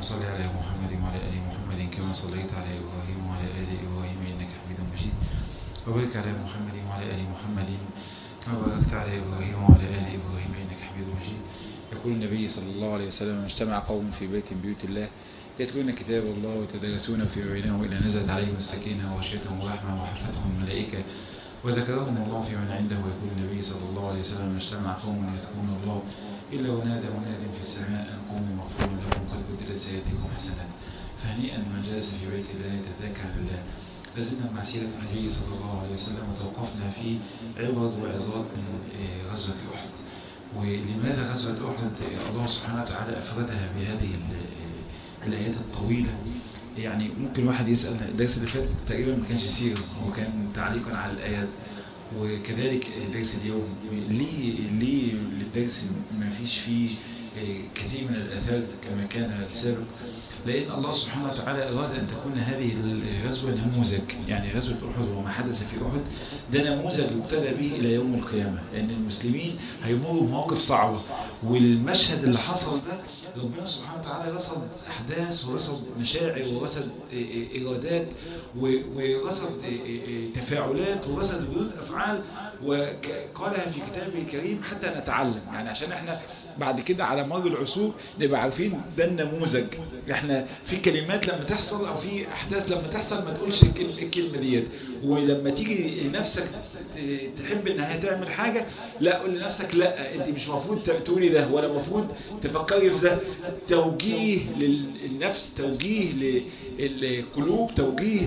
صل على محمد وعلى آل محمد كما صليت على إبراهيم وعلى آل إبراهيم إنك حميد مجيد وبارك على محمد وعلى آل محمد كما باركت على إبراهيم وعلى آل إبراهيم إنك حميد مجيد يقول النبي صلى الله عليه وسلم اجتمع قوم في بيت من بيوت الله يتلون كتاب الله ويتدرسون في بينهم إلى نزلت عليهم السكينة وغشيتهم الرحمة وحفتهم الملائكة وذكرهم الله في من عنده ويقول النبي صلى الله عليه وسلم اجتمع قوم يذكرون الله إلا ونادى مناد في السماء أن قوموا مغفور لكم قد بدلت سيئاتكم حسنات فهنيئا من جلس في بيت الله يتذكر لله لازلنا مع سيرة النبي صلى الله عليه وسلم وتوقفنا في عبر وعظات من غزوة أحد ولماذا غزوة أحد الله سبحانه وتعالى أفردها بهذه الآيات الطويلة يعني ممكن واحد يسأل الدرس اللي فات تقريبا ما كانش سيرة هو كان تعليقا على الآيات وكذلك درس اليوم ليه ليه للدرس ما فيش فيه كثير من الأثار كما كان السابق لأن الله سبحانه وتعالى أراد أن تكون هذه الغزوة نموذج يعني غزوة أحد وما حدث في أحد ده نموذج يبتدى به إلى يوم القيامة لأن المسلمين هيمروا بمواقف صعبة والمشهد اللي حصل ده ربنا سبحانه وتعالى رصد أحداث ورصد مشاعر ورصد إرادات ورصد تفاعلات ورصد ردود أفعال وقالها في كتابه الكريم حتى نتعلم يعني عشان احنا بعد كده على مر العصور نبقى عارفين ده النموذج احنا في كلمات لما تحصل او في احداث لما تحصل ما تقولش الكلمة ديت ولما تيجي لنفسك تحب انها تعمل حاجة لا قول لنفسك لا انت مش مفروض تقولي ده ولا مفروض تفكري في ده توجيه للنفس توجيه للقلوب توجيه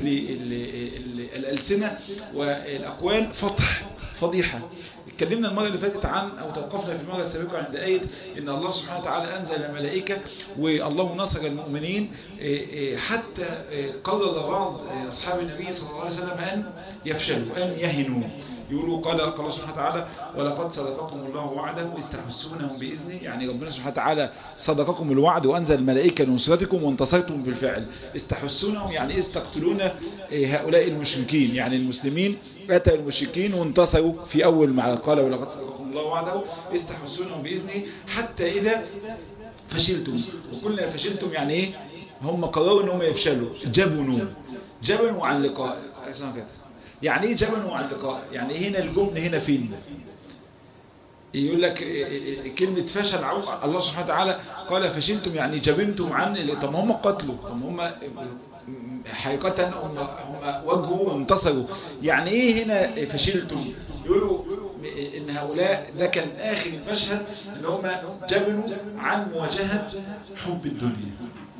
للألسنة والأقوال فتح فضيحة اتكلمنا المرة اللي فاتت عن أو توقفنا في المرة السابقة عند آية إن الله سبحانه وتعالى أنزل ملائكة والله نصر المؤمنين حتى قرر بعض أصحاب النبي صلى الله عليه وسلم أن يفشلوا أن يهنوا يقولوا قال قال الله سبحانه وتعالى ولقد صدقكم الله وعده استحسونهم بإذنه يعني ربنا سبحانه وتعالى صدقكم الوعد وأنزل الملائكة لنصرتكم وانتصرتم بالفعل استحسونهم يعني استقتلون هؤلاء المشركين يعني المسلمين أتى المشركين وانتصروا في أول مع قال ولقد صدقكم الله وعده استحسونهم بإذنه حتى إذا فشلتم وقلنا فشلتم يعني إيه هم قرروا أنهم يفشلوا جبنوا جبنوا عن لقاء يعني ايه جبنوا عن لقاء يعني هنا الجبن هنا فين يقول لك كلمة فشل الله سبحانه وتعالى قال فشلتم يعني جبنتم عن طب هم قتلوا طب هم حقيقة هم, هم وجهوا وانتصروا يعني ايه هنا فشلتم يقولوا ان هؤلاء ده كان اخر المشهد ان هم جبنوا عن مواجهة حب الدنيا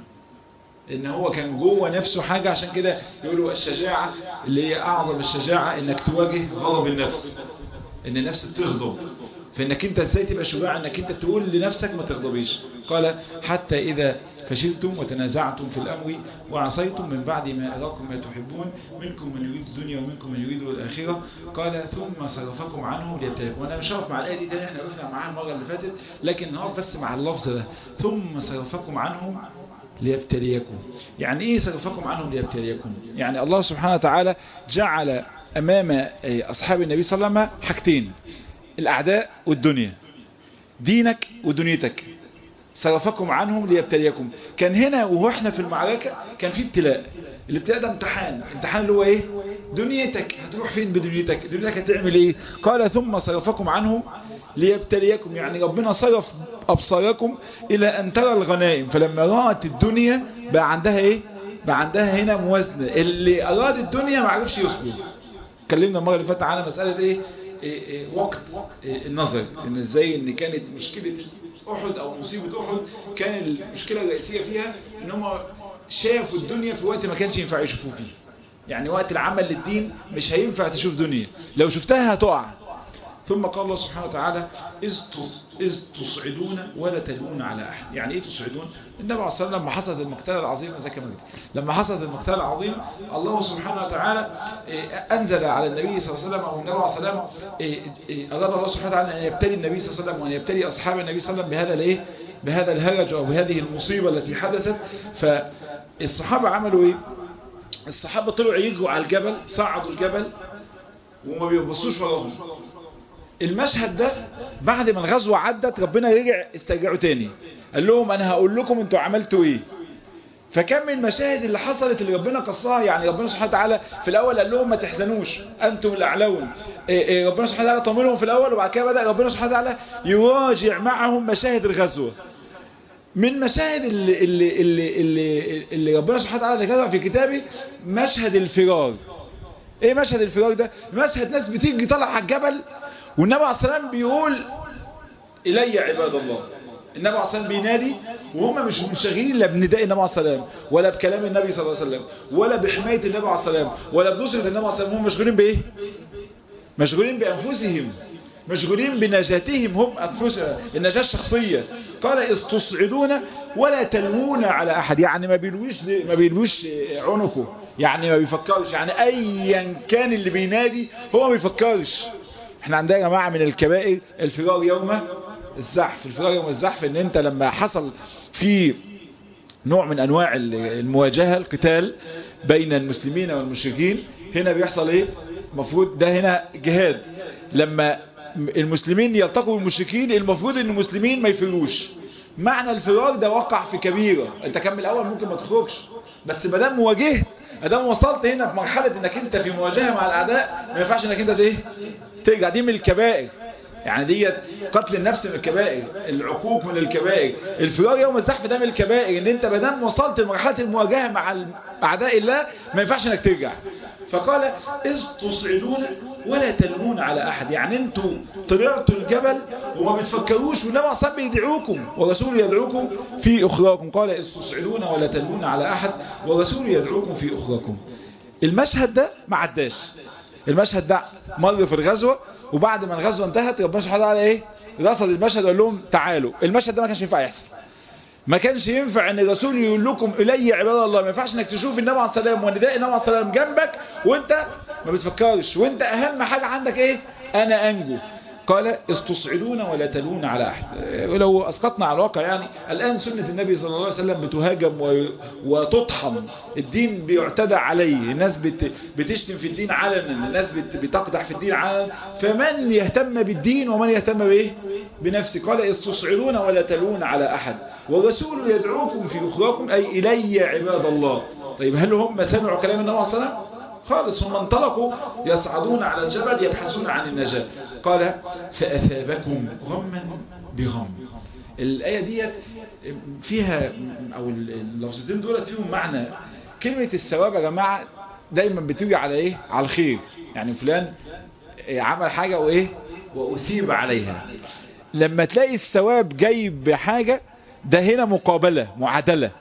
ان هو كان جوه نفسه حاجة عشان كده يقولوا الشجاعة اللي هي اعظم الشجاعة انك تواجه غضب النفس ان النفس تغضب فانك انت ازاي تبقى شجاع انك انت تقول لنفسك ما تغضبيش قال حتى اذا فشلتم وتنازعتم في الامر وعصيتم من بعد ما اراكم ما تحبون منكم من يريد الدنيا ومنكم من يريد الاخره قال ثم صرفكم عنه ليبتليكم وانا مش هقف مع الايه دي تاني احنا وقفنا معاها المره اللي فاتت لكن هقف بس مع اللفظ ده ثم صرفكم عنهم ليبتليكم يعني ايه صرفكم عنهم ليبتليكم يعني الله سبحانه وتعالى جعل امام اصحاب النبي صلى الله عليه وسلم حاجتين الاعداء والدنيا دينك ودنيتك صرفكم عنهم ليبتليكم كان هنا واحنا في المعركة كان في ابتلاء الابتلاء ده امتحان امتحان اللي هو ايه دنيتك هتروح فين بدنيتك دنيتك هتعمل ايه قال ثم صرفكم عنهم ليبتليكم يعني ربنا صرف أبصاركم إلى أن ترى الغنائم فلما رأت الدنيا بقى عندها إيه بقى عندها هنا موازنة اللي أراد الدنيا ما عرفش يصبر اتكلمنا المرة اللي فاتت على مسألة إيه, إيه, إيه وقت إيه النظر إن إزاي إن كانت مشكلة أحد أو مصيبة أحد كان المشكلة الرئيسية فيها إن هم شافوا الدنيا في وقت ما كانش ينفع يشوفوا فيه يعني وقت العمل للدين مش هينفع تشوف دنيا لو شفتها هتقع ثم قال الله سبحانه وتعالى إذ تصعدون ولا تلون على أحد يعني إيه تصعدون النبي عليه الصلاة والسلام لما حصلت المقتلة العظيمة زي كما قلت لما حصلت المقتلة العظيمة الله سبحانه وتعالى أنزل على النبي صلى الله عليه وسلم أو النبي عليه الصلاة والسلام أراد الله سبحانه وتعالى أن يبتلي النبي صلى الله عليه وسلم وأن يبتلي أصحاب النبي صلى الله عليه وسلم بهذا الإيه بهذا الهرج أو بهذه المصيبة التي حدثت فالصحابة عملوا إيه الصحابة طلعوا يجروا على الجبل صعدوا الجبل وما بيبصوش وراهم المشهد ده بعد ما الغزوة عدت ربنا رجع استرجعوا تاني قال لهم انا هقول لكم انتوا عملتوا ايه فكم من المشاهد اللي حصلت اللي ربنا قصها يعني ربنا سبحانه وتعالى في الاول قال لهم ما تحزنوش انتم الاعلون إيه إيه ربنا سبحانه وتعالى طمنهم في الاول وبعد كده بدا ربنا سبحانه وتعالى يراجع معهم مشاهد الغزوه من مشاهد اللي, اللي, اللي, اللي, اللي ربنا سبحانه وتعالى ذكرها في كتابه مشهد الفرار ايه مشهد الفرار ده مشهد ناس بتيجي طالع على الجبل والنبي عليه الصلاه والسلام بيقول الي عباد الله النبي عليه الصلاه والسلام بينادي وهم مش منشغلين لا بنداء النبي عليه الصلاه والسلام ولا بكلام النبي صلى الله عليه وسلم ولا بحمايه النبي عليه الصلاه والسلام ولا بنصره النبي عليه الصلاه والسلام هم مشغولين بايه مشغولين بانفسهم مشغولين بنجاتهم هم أنفسهم النجاة الشخصية قال استصعدون ولا تلوون على أحد يعني ما بيلوش ما بيلوش عنقه يعني ما بيفكرش يعني أيا كان اللي بينادي هو ما بيفكرش احنا عندنا يا جماعة من الكبائر الفرار يوم الزحف الفرار يوم الزحف ان انت لما حصل في نوع من انواع المواجهة القتال بين المسلمين والمشركين هنا بيحصل ايه المفروض ده هنا جهاد لما المسلمين يلتقوا بالمشركين المفروض ان المسلمين ما يفروش معنى الفرار ده وقع في كبيرة انت كان من الاول ممكن ما تخرجش بس ما دام واجهت ما دام وصلت هنا في مرحلة انك انت في مواجهة مع الاعداء ما ينفعش انك انت ايه ترجع دي من الكبائر يعني ديت قتل النفس من الكبائر العقوق من الكبائر الفرار يوم الزحف ده من الكبائر ان انت ما دام وصلت لمرحله المواجهه مع اعداء الله ما ينفعش انك ترجع فقال إذ تصعدون ولا تلمون على أحد يعني انتوا طلعتوا الجبل وما بتفكروش والنبي أصلا بيدعوكم ورسول يدعوكم في أخراكم قال إذ تصعدون ولا تلمون على أحد ورسول يدعوكم في أخراكم المشهد ده ما عداش المشهد ده مر في الغزوة وبعد ما الغزوة انتهت ربنا سبحانه وتعالى ايه رصد المشهد وقال لهم تعالوا المشهد ده ما كانش ينفع يحصل ما كانش ينفع ان الرسول يقول لكم الي عباد الله ما ينفعش انك تشوف النبي عليه السلام ونداء النبي عليه السلام جنبك وانت ما بتفكرش وانت اهم حاجة عندك ايه انا انجو قال استصعدون ولا تلون على احد ولو اسقطنا على الواقع يعني الان سنة النبي صلى الله عليه وسلم بتهاجم و... وتطحن الدين بيعتدى عليه الناس بت... بتشتم في الدين علنا الناس بت... بتقدح في الدين علنا فمن يهتم بالدين ومن يهتم بايه بنفسه قال استصعدون ولا تلون على احد والرسول يدعوكم في اخراكم اي الي عباد الله طيب هل هم سمعوا كلام النبي صلى الله عليه وسلم خالص هم انطلقوا يصعدون على الجبل يبحثون عن النجاة قال فأثابكم غما بغم الآية دي فيها أو اللفظتين دول فيهم معنى كلمة الثواب يا جماعة دايما بتيجي على ايه على الخير يعني فلان عمل حاجة وايه وأثيب عليها لما تلاقي الثواب جاي بحاجة ده هنا مقابلة معادلة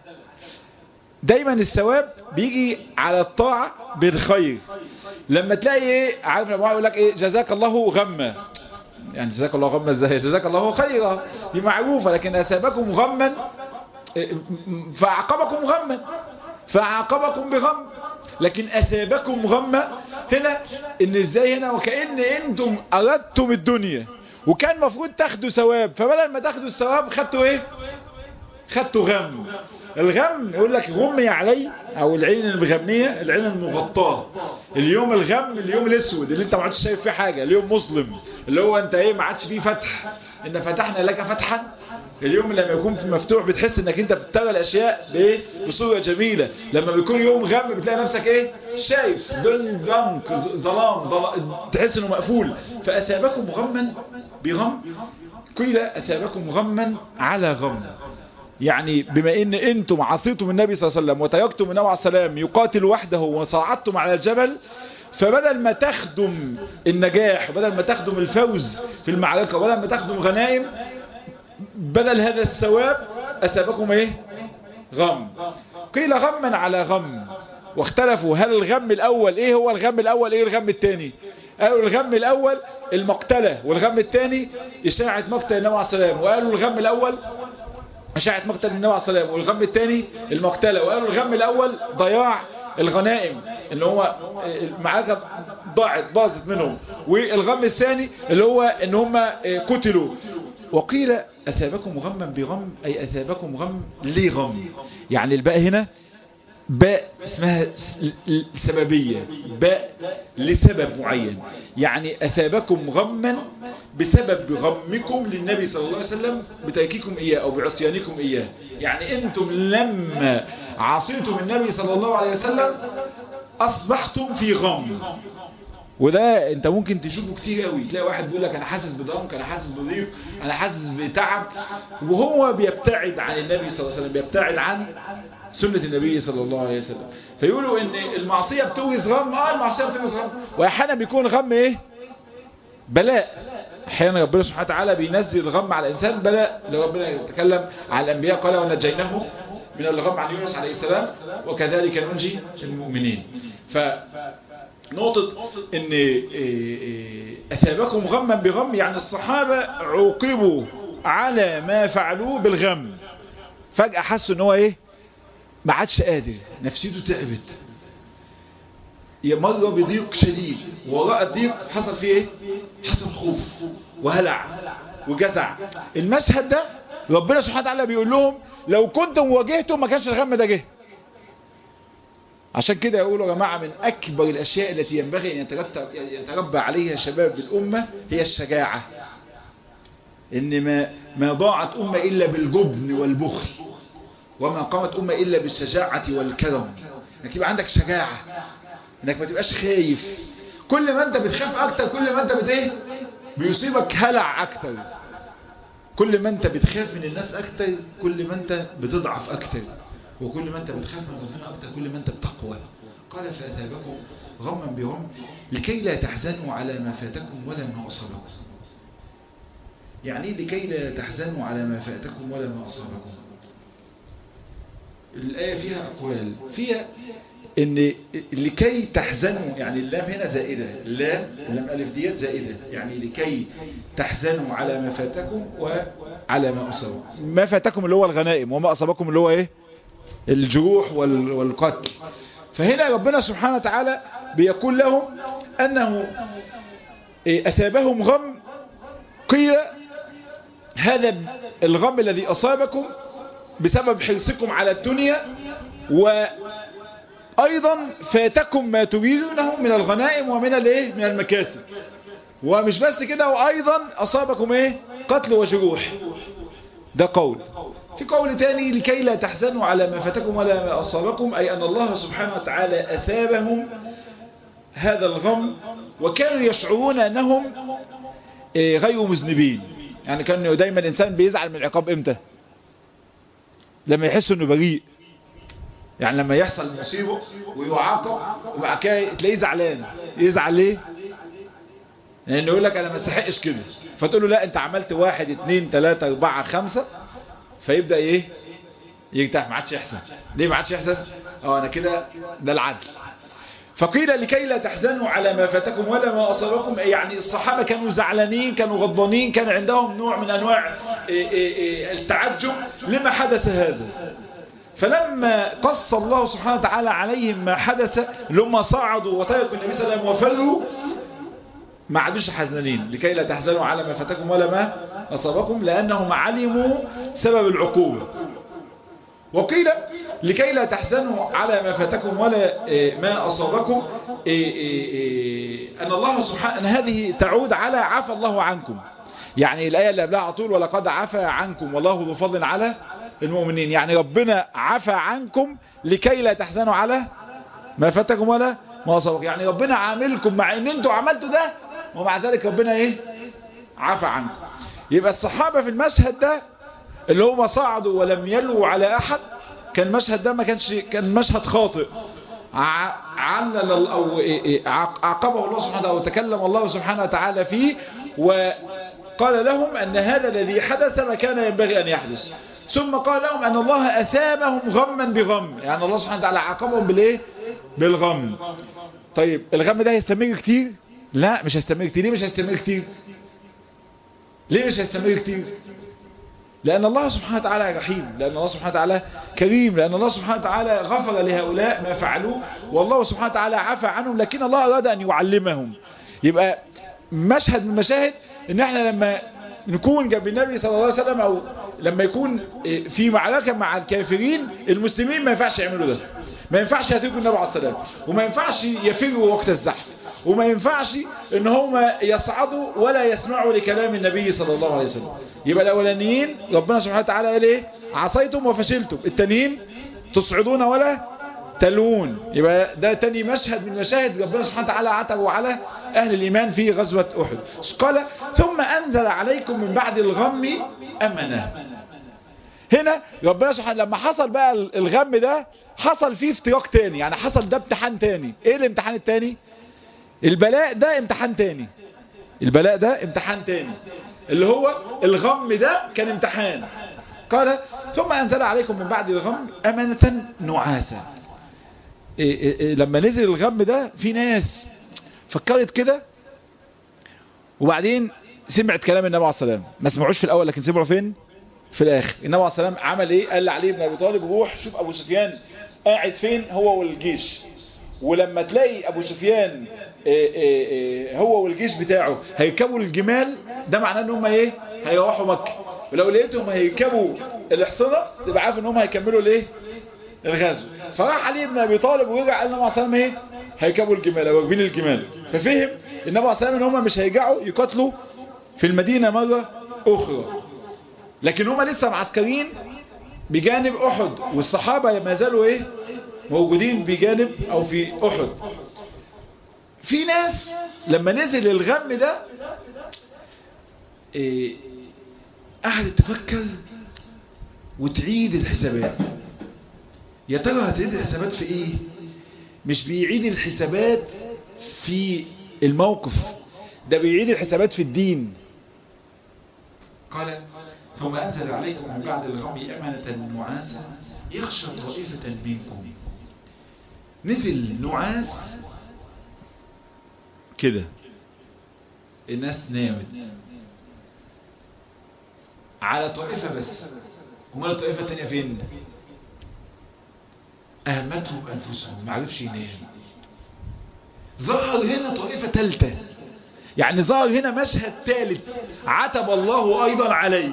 دايما الثواب بيجي على الطاعة بالخير لما تلاقي ايه عارف لما يقول لك ايه جزاك الله غما يعني جزاك الله غما ازاي جزاك الله خيرا دي معروفة لكن اثابكم غما فعقبكم غما فعقبكم بغم لكن اثابكم غما هنا ان ازاي هنا وكأن انتم اردتم الدنيا وكان مفروض تاخدوا ثواب فبدل ما تاخدوا الثواب خدتوا ايه خدتوا غم الغم يقول لك غمي علي او العين المغمية العين المغطاة اليوم الغم اليوم الاسود اللي انت ما عادش شايف فيه حاجة اليوم مظلم اللي هو انت ايه ما عادش فيه فتح ان فتحنا لك فتحا اليوم لما يكون في مفتوح بتحس انك انت بتتغى الاشياء بايه بصورة جميلة لما بيكون يوم غم بتلاقي نفسك ايه شايف دن ضنك ظلام تحس انه مقفول فاثابكم غما بغم قيل اثابكم غما على غم يعني بما ان انتم عصيتم النبي صلى الله عليه وسلم وتركتم النبي عليه السلام يقاتل وحده وصعدتم على الجبل فبدل ما تخدم النجاح بدل ما تخدم الفوز في المعركة بدل ما تخدم غنائم بدل هذا الثواب أسابكم ايه غم قيل غما على غم واختلفوا هل الغم الاول ايه هو الغم الاول ايه الغم الثاني قالوا الغم الاول المقتلة والغم الثاني اشاعة مقتل النبي عليه السلام وقالوا الغم الاول أشاعة مقتل النبي عليه الصلاة والسلام والغم الثاني المقتلة وقالوا الغم الأول ضياع الغنائم اللي هو المعركة ضاعت باظت منهم والغم الثاني اللي هو ان هم قتلوا وقيل أثابكم غما بغم أي أثابكم غم لغم يعني الباء هنا باء اسمها سببية باء لسبب معين يعني أثابكم غما بسبب غمكم للنبي صلى الله عليه وسلم بتركيكم إياه أو بعصيانكم إياه يعني أنتم لما عصيتم النبي صلى الله عليه وسلم أصبحتم في غم وده انت ممكن تشوفه كتير قوي تلاقي واحد بيقول لك انا حاسس بضنك انا حاسس بضيق انا حاسس بتعب وهو بيبتعد عن النبي صلى الله عليه وسلم بيبتعد عن سنة النبي صلى الله عليه وسلم فيقولوا ان المعصية بتورث غم اه المعصية بتورث غم واحيانا بيكون غم ايه بلاء احيانا ربنا سبحانه وتعالى بينزل الغم على الانسان بلاء لو ربنا يتكلم على الانبياء قال ونجيناه من الغم عن يونس عليه السلام وكذلك ننجي المؤمنين ف نقطة ان اثابكم غما بغم يعني الصحابة عوقبوا على ما فعلوه بالغم فجأة حسوا ان هو ايه ما عادش قادر نفسيته تعبت مرة بضيق شديد وراء الضيق حصل فيه ايه حصل خوف وهلع وجزع المشهد ده ربنا سبحانه وتعالى بيقول لهم لو كنتم واجهتم ما كانش الغم ده جه عشان كده يقولوا يا جماعة من أكبر الأشياء التي ينبغي أن يتربى عليها شباب الأمة هي الشجاعة إن ما, ما ضاعت أمة إلا بالجبن والبخل وما قامت أمة إلا بالشجاعة والكرم انك يبقى عندك شجاعة انك ما تبقاش خايف كل ما انت بتخاف اكتر كل ما انت بت ايه بيصيبك هلع اكتر كل ما انت بتخاف من الناس اكتر كل ما انت بتضعف اكتر وكل ما انت بتخاف من ربنا اكتر كل ما انت بتقوى قال فأثابكم غما بغم لكي لا تحزنوا على ما فاتكم ولا ما أصابكم يعني لكي لا تحزنوا على ما فاتكم ولا ما أصابكم الآية فيها أقوال فيها ان لكي تحزنوا يعني اللام هنا زائدة اللام اللام ألف ديت زائدة يعني لكي تحزنوا على ما فاتكم وعلى ما أصابكم ما فاتكم اللي هو الغنائم وما أصابكم اللي هو إيه الجروح والقتل فهنا ربنا سبحانه وتعالى بيقول لهم أنه أثابهم غم قيل هذا الغم الذي أصابكم بسبب حرصكم على الدنيا وأيضا فاتكم ما تريدونه من الغنائم ومن الايه من المكاسب ومش بس كده وأيضا أصابكم ايه قتل وجروح ده قول في قول تاني لكي لا تحزنوا على ما فاتكم ولا ما أصابكم أي أن الله سبحانه وتعالى أثابهم هذا الغم وكانوا يشعرون أنهم غير مذنبين يعني كان دايما الإنسان بيزعل من العقاب إمتى لما يحس أنه بريء يعني لما يحصل مصيبه ويعاقب وبعد كده تلاقيه زعلان يزعل ليه لأنه يقول لك أنا ما استحقش كده فتقول له لا أنت عملت واحد اتنين تلاتة أربعة خمسة فيبدأ ايه يرتاح ما عادش يحزن ليه ما عادش يحزن اه انا كده ده العدل فقيل لكي لا تحزنوا على ما فاتكم ولا ما أصابكم يعني الصحابة كانوا زعلانين كانوا غضبانين كان عندهم نوع من أنواع التعجب لما حدث هذا فلما قص الله سبحانه وتعالى عليهم ما حدث لما صعدوا وتركوا النبي صلى الله عليه وسلم وفروا ما عادوش حزنانين لكي لا تحزنوا على ما فاتكم ولا ما أصابكم لأنهم علموا سبب العقوبة وقيل لكي لا تحزنوا على ما فاتكم ولا ما أصابكم أن الله سبحانه أن هذه تعود على عفى الله عنكم يعني الآية اللي قبلها على طول ولقد عفى عنكم والله ذو فضل على المؤمنين يعني ربنا عفى عنكم لكي لا تحزنوا على ما فاتكم ولا ما أصابكم يعني ربنا عاملكم مع ان انتوا عملتوا ده ومع ذلك ربنا ايه عفى عنكم يبقى الصحابة في المشهد ده اللي هم صعدوا ولم يلوا على احد كان المشهد ده ما كانش كان مشهد خاطئ علل او عاقبه الله سبحانه وتعالى وتكلم الله سبحانه وتعالى فيه وقال لهم ان هذا الذي حدث ما كان ينبغي ان يحدث ثم قال لهم ان الله اثابهم غما بغم يعني الله سبحانه وتعالى عاقبهم بالايه بالغم طيب الغم ده هيستمر كتير لا مش هيستمر كتير ليه مش هيستمر كتير ليه مش هيستمر كتير لأن الله سبحانه وتعالى رحيم لأن الله سبحانه وتعالى كريم لأن الله سبحانه وتعالى غفر لهؤلاء ما فعلوه والله سبحانه وتعالى عفى عنهم لكن الله أراد أن يعلمهم يبقى مشهد من المشاهد ان احنا لما نكون جنب النبي صلى الله عليه وسلم او لما يكون في معركة مع الكافرين المسلمين ما ينفعش يعملوا ده ما ينفعش يهتكوا النبي عليه السلام وما ينفعش يفروا وقت الزحف وما ينفعش ان هم يصعدوا ولا يسمعوا لكلام النبي صلى الله عليه وسلم يبقى الاولانيين ربنا سبحانه وتعالى قال ايه عصيتم وفشلتم التانيين تصعدون ولا تلون يبقى ده تاني مشهد من مشاهد ربنا سبحانه وتعالى عتبوا على أهل الإيمان في غزوة أحد قال ثم أنزل عليكم من بعد الغم أمنة هنا ربنا سبحانه لما حصل بقى الغم ده حصل فيه افتراق تاني يعني حصل ده امتحان تاني ايه الامتحان التاني البلاء ده امتحان تاني البلاء ده امتحان تاني اللي هو الغم ده كان امتحان قال ثم أنزل عليكم من بعد الغم أمنة نعاسا إيه إيه إيه لما نزل الغم ده في ناس فكرت كده وبعدين سمعت كلام النبي عليه الصلاه والسلام ما سمعوش في الاول لكن سمعوا فين في الاخر النبي عليه الصلاه والسلام عمل ايه قال لعلي بن ابي طالب روح شوف ابو سفيان قاعد فين هو والجيش ولما تلاقي ابو سفيان إيه إيه إيه هو والجيش بتاعه هيركبوا الجمال ده معناه ان هم ايه هيروحوا مكه ولو لقيتهم هيركبوا الحصنه تبقى عارف ان هم هيكملوا الايه الغزو فراح علي بن ابي طالب ورجع قال النبي عليه الصلاه والسلام ايه هيركبوا الجمال او راكبين الجمال ففهم النبي عليه الصلاه والسلام ان هم مش هيرجعوا يقاتلوا في المدينه مره اخرى لكن هم لسه معسكرين بجانب احد والصحابه ما زالوا ايه موجودين بجانب او في احد في ناس لما نزل الغم ده إيه قعدت تفكر وتعيد الحسابات يا ترى هتعيد الحسابات في ايه مش بيعيد الحسابات في الموقف ده بيعيد الحسابات في الدين قال ثم أنزل عليكم من بعد الغم أمنة نعاسا يخشى طائفة منكم نزل نعاس كده الناس نامت على طائفة بس هم الطائفة التانية فين أهمتهم أنفسهم ما عرفش ينام ظهر هنا طائفة ثالثة يعني ظهر هنا مشهد ثالث عتب الله أيضا عليه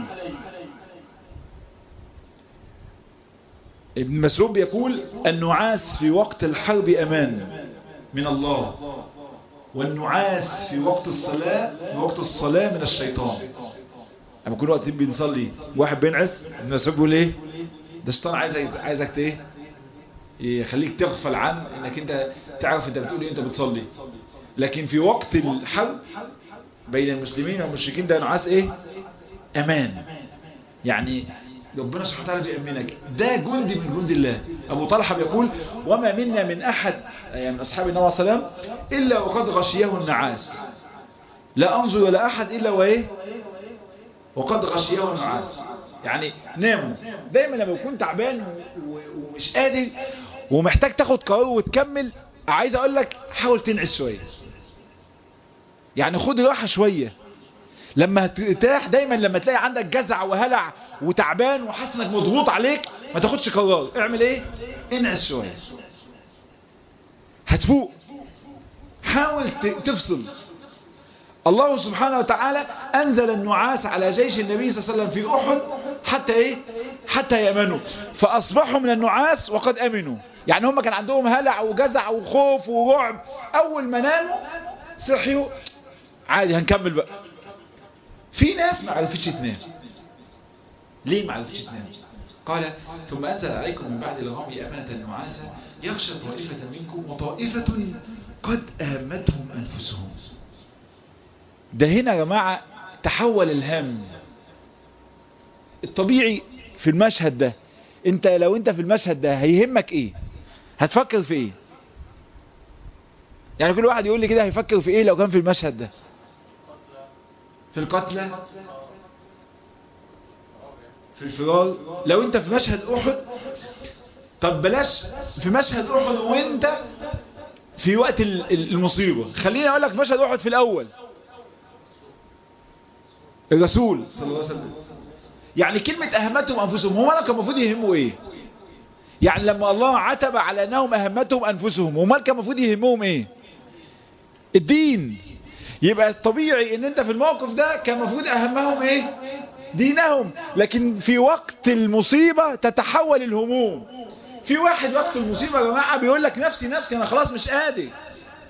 ابن مسعود يقول النعاس في وقت الحرب أمان من الله والنعاس في وقت الصلاة في وقت الصلاة من الشيطان لما كل وقت بنصلي واحد بينعس ابن مسعود بيقول ايه ده الشيطان عايزك عايزك ايه يخليك تغفل عن انك انت تعرف انت بتقول ايه انت بتصلي لكن في وقت الحرب بين المسلمين والمشركين ده نعاس ايه امان يعني ربنا سبحانه وتعالى بيأمنك ده جندي من جند الله ابو طلحه بيقول وما منا من احد يعني من اصحاب النبي صلى الله عليه وسلم الا وقد غشيه النعاس لا انظر الى احد الا وايه وقد غشيه النعاس يعني ناموا دايما لما يكون تعبان ومش قادر ومحتاج تاخد قرار وتكمل عايز اقول لك حاول تنعس شويه يعني خد راحه شويه لما ترتاح دايما لما تلاقي عندك جزع وهلع وتعبان وحاسس انك مضغوط عليك ما تاخدش قرار اعمل ايه انعس شويه هتفوق حاول تفصل الله سبحانه وتعالى أنزل النعاس على جيش النبي صلى الله عليه وسلم في أحد حتى إيه حتى يأمنوا فأصبحوا من النعاس وقد أمنوا يعني هم كان عندهم هلع وجزع وخوف ورعب أول ما ناموا صحيوا عادي هنكمل بقى في ناس ما عرفتش تنام ليه ما عرفتش تنام قال ثم أنزل عليكم من بعد الغم أمنة نعاسا يخشى طائفة منكم وطائفة قد أهمتهم أنفسهم ده هنا يا جماعة تحول الهم الطبيعي في المشهد ده انت لو انت في المشهد ده هيهمك ايه هتفكر في ايه يعني كل واحد يقول لي كده هيفكر في ايه لو كان في المشهد ده في القتلى في الفرار لو انت في مشهد احد طب بلاش في مشهد احد وانت في وقت المصيبة خليني اقول لك مشهد احد في الاول الرسول صلى الله عليه وسلم يعني كلمة أهمتهم أنفسهم هم كان المفروض يهموا إيه يعني لما الله عتب على أنهم أهمتهم أنفسهم هم كان المفروض يهمهم إيه الدين يبقى الطبيعي ان انت في الموقف ده كان المفروض اهمهم ايه دينهم لكن في وقت المصيبة تتحول الهموم في واحد وقت المصيبة يا جماعة بيقول لك نفسي نفسي انا خلاص مش قادر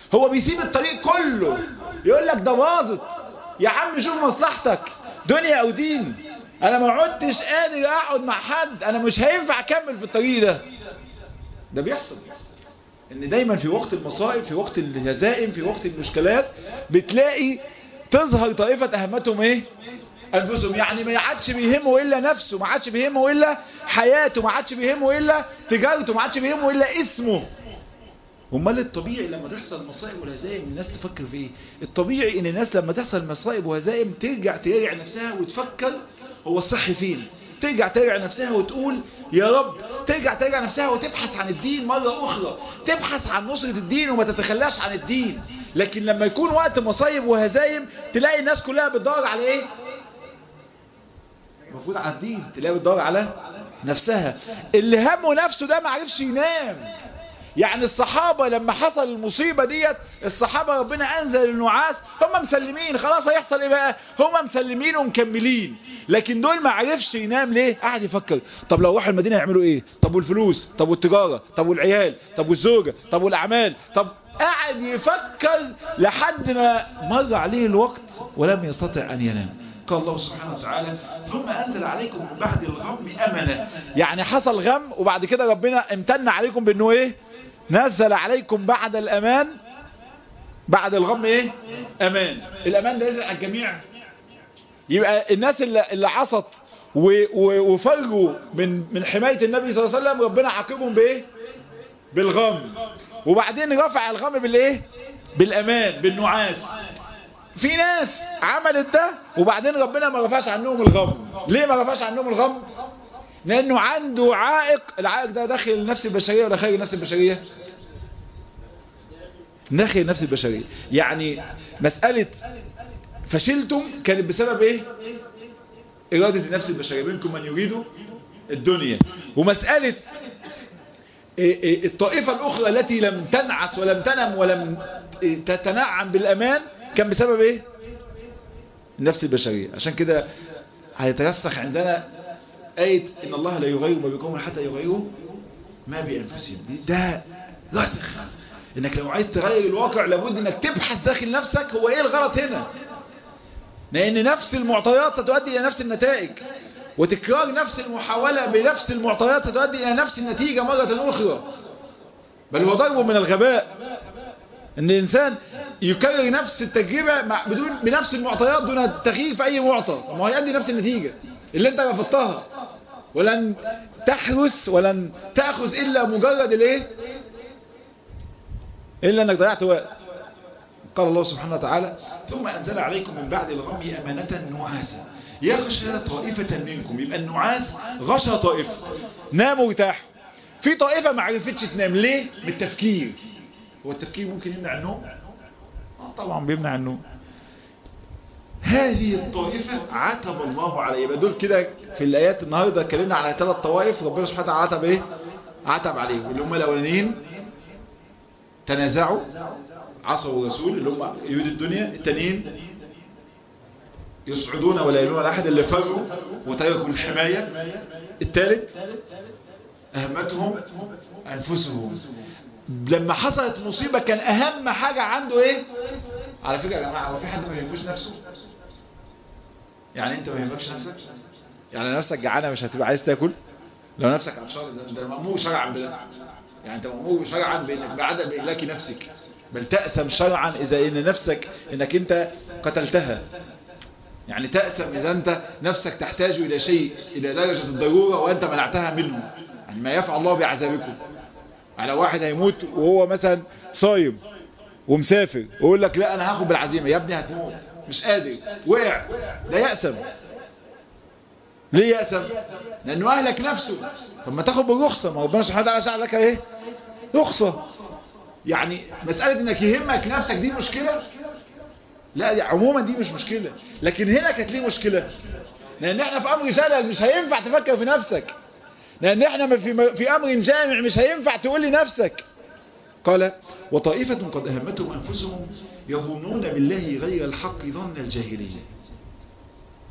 هو بيسيب الطريق كله يقول لك ده باظت يا عم شوف مصلحتك دنيا او دين انا ما عدتش قادر اقعد مع حد انا مش هينفع اكمل في الطريق ده ده بيحصل ان دايما في وقت المصائب في وقت الهزائم في وقت المشكلات بتلاقي تظهر طائفة اهمتهم ايه انفسهم يعني ما عادش بيهمه الا نفسه ما عادش بيهمه الا حياته ما عادش بيهمه الا تجارته ما عادش بيهمه الا اسمه امال الطبيعي لما تحصل مصائب وهزائم الناس تفكر في ايه الطبيعي ان الناس لما تحصل مصائب وهزائم ترجع تراجع نفسها وتفكر هو الصح فين ترجع تراجع نفسها وتقول يا رب ترجع تراجع نفسها وتبحث عن الدين مرة أخرى تبحث عن نصرة الدين وما تتخلاش عن الدين لكن لما يكون وقت مصايب وهزايم تلاقي الناس كلها بتدور على ايه المفروض على الدين تلاقي بتدور على نفسها اللي همه نفسه ده ما عرفش ينام يعني الصحابة لما حصل المصيبة ديت الصحابة ربنا أنزل النعاس هم مسلمين خلاص هيحصل إيه بقى هم مسلمين ومكملين لكن دول ما عرفش ينام ليه قاعد يفكر طب لو راحوا المدينة يعملوا إيه طب والفلوس طب والتجارة طب والعيال طب والزوجة طب والأعمال طب قاعد يفكر لحد ما مر عليه الوقت ولم يستطع أن ينام قال الله سبحانه وتعالى ثم أنزل عليكم من بعد الغم أمنا يعني حصل غم وبعد كده ربنا امتن عليكم بأنه إيه نزل عليكم بعد الأمان بعد الغم إيه أمان الأمان ده ينزل على الجميع يبقى الناس اللي, اللي عصت وفروا من من حماية النبي صلى الله عليه وسلم ربنا عاقبهم بإيه بالغم وبعدين رفع الغم بالإيه بالأمان بالنعاس في ناس عملت ده وبعدين ربنا ما رفعش عنهم الغم ليه ما رفعش عنهم الغم لانه عنده عائق العائق ده داخل النفس البشرية ولا خارج النفس البشرية داخل النفس البشرية يعني مسألة فشلتم كانت بسبب ايه ارادة النفس البشرية منكم من يريد الدنيا ومسألة الطائفة الاخرى التي لم تنعس ولم تنم ولم تتنعم بالامان كان بسبب ايه النفس البشرية عشان كده هيترسخ عندنا آية إن الله لا يغير ما بقوم حتى يغيروا ما بأنفسهم ده راسخ إنك لو عايز تغير الواقع لابد إنك تبحث داخل نفسك هو إيه الغلط هنا لأن نفس المعطيات ستؤدي إلى نفس النتائج وتكرار نفس المحاولة بنفس المعطيات ستؤدي إلى نفس النتيجة مرة أخرى بل هو ضرب من الغباء ان الانسان يكرر نفس التجربة مع بدون بنفس المعطيات دون تغيير في اي معطى ما هو يؤدي نفس النتيجة اللي انت رفضتها ولن تحرس ولن تأخذ الا مجرد الايه الا انك ضيعت وقت قال الله سبحانه وتعالى ثم انزل عليكم من بعد الغم امانة نعاسا يغشى طائفة منكم يبقى النعاس غشى طائفة ناموا وارتاحوا في طائفة ما عرفتش تنام ليه بالتفكير هو التفكير ممكن يمنع النوم آه طبعا بيمنع النوم هذه الطائفة عتب الله عليها يبقى دول كده في الآيات النهاردة اتكلمنا على ثلاث طوائف ربنا سبحانه وتعالى عتب ايه عتب عليهم اللي هم الأولانيين تنازعوا عصوا الرسول اللي هم يريد الدنيا التانيين يصعدون ولا يلون أحد اللي فروا وتركوا الحماية الثالث أهمتهم أنفسهم لما حصلت مصيبة كان أهم حاجة عنده إيه على فكرة يا جماعة هو في حد ما يهموش نفسه يعني أنت ما يهمكش نفسك يعني نفسك جعانة مش هتبقى عايز تاكل لو نفسك عطشان ده مأمور شرعا بده يعني أنت مأمور شرعا بأنك بعد بإهلاك نفسك بل تأسم شرعا إذا إن نفسك إنك أنت قتلتها يعني تأسم إذا أنت نفسك تحتاج إلى شيء إلى درجة الضرورة وأنت منعتها منه يعني ما يفعل الله بعذابكم على واحد هيموت وهو مثلا صايم ومسافر ويقول لك لا انا هاخد بالعزيمه يا ابني هتموت مش قادر وقع ده يأسم ليه يأسم لانه اهلك نفسه طب ما تاخد بالرخصه ما ربنا سبحانه وتعالى سأل لك ايه رخصه يعني مسألة انك يهمك نفسك دي مشكلة لا دي عموما دي مش مشكلة لكن هنا كانت ليه مشكلة لان احنا في امر شلل مش هينفع تفكر في نفسك لان احنا في في امر جامع مش هينفع تقول لنفسك قال وطائفة قد اهمتهم انفسهم يظنون بالله غير الحق ظن الجاهلية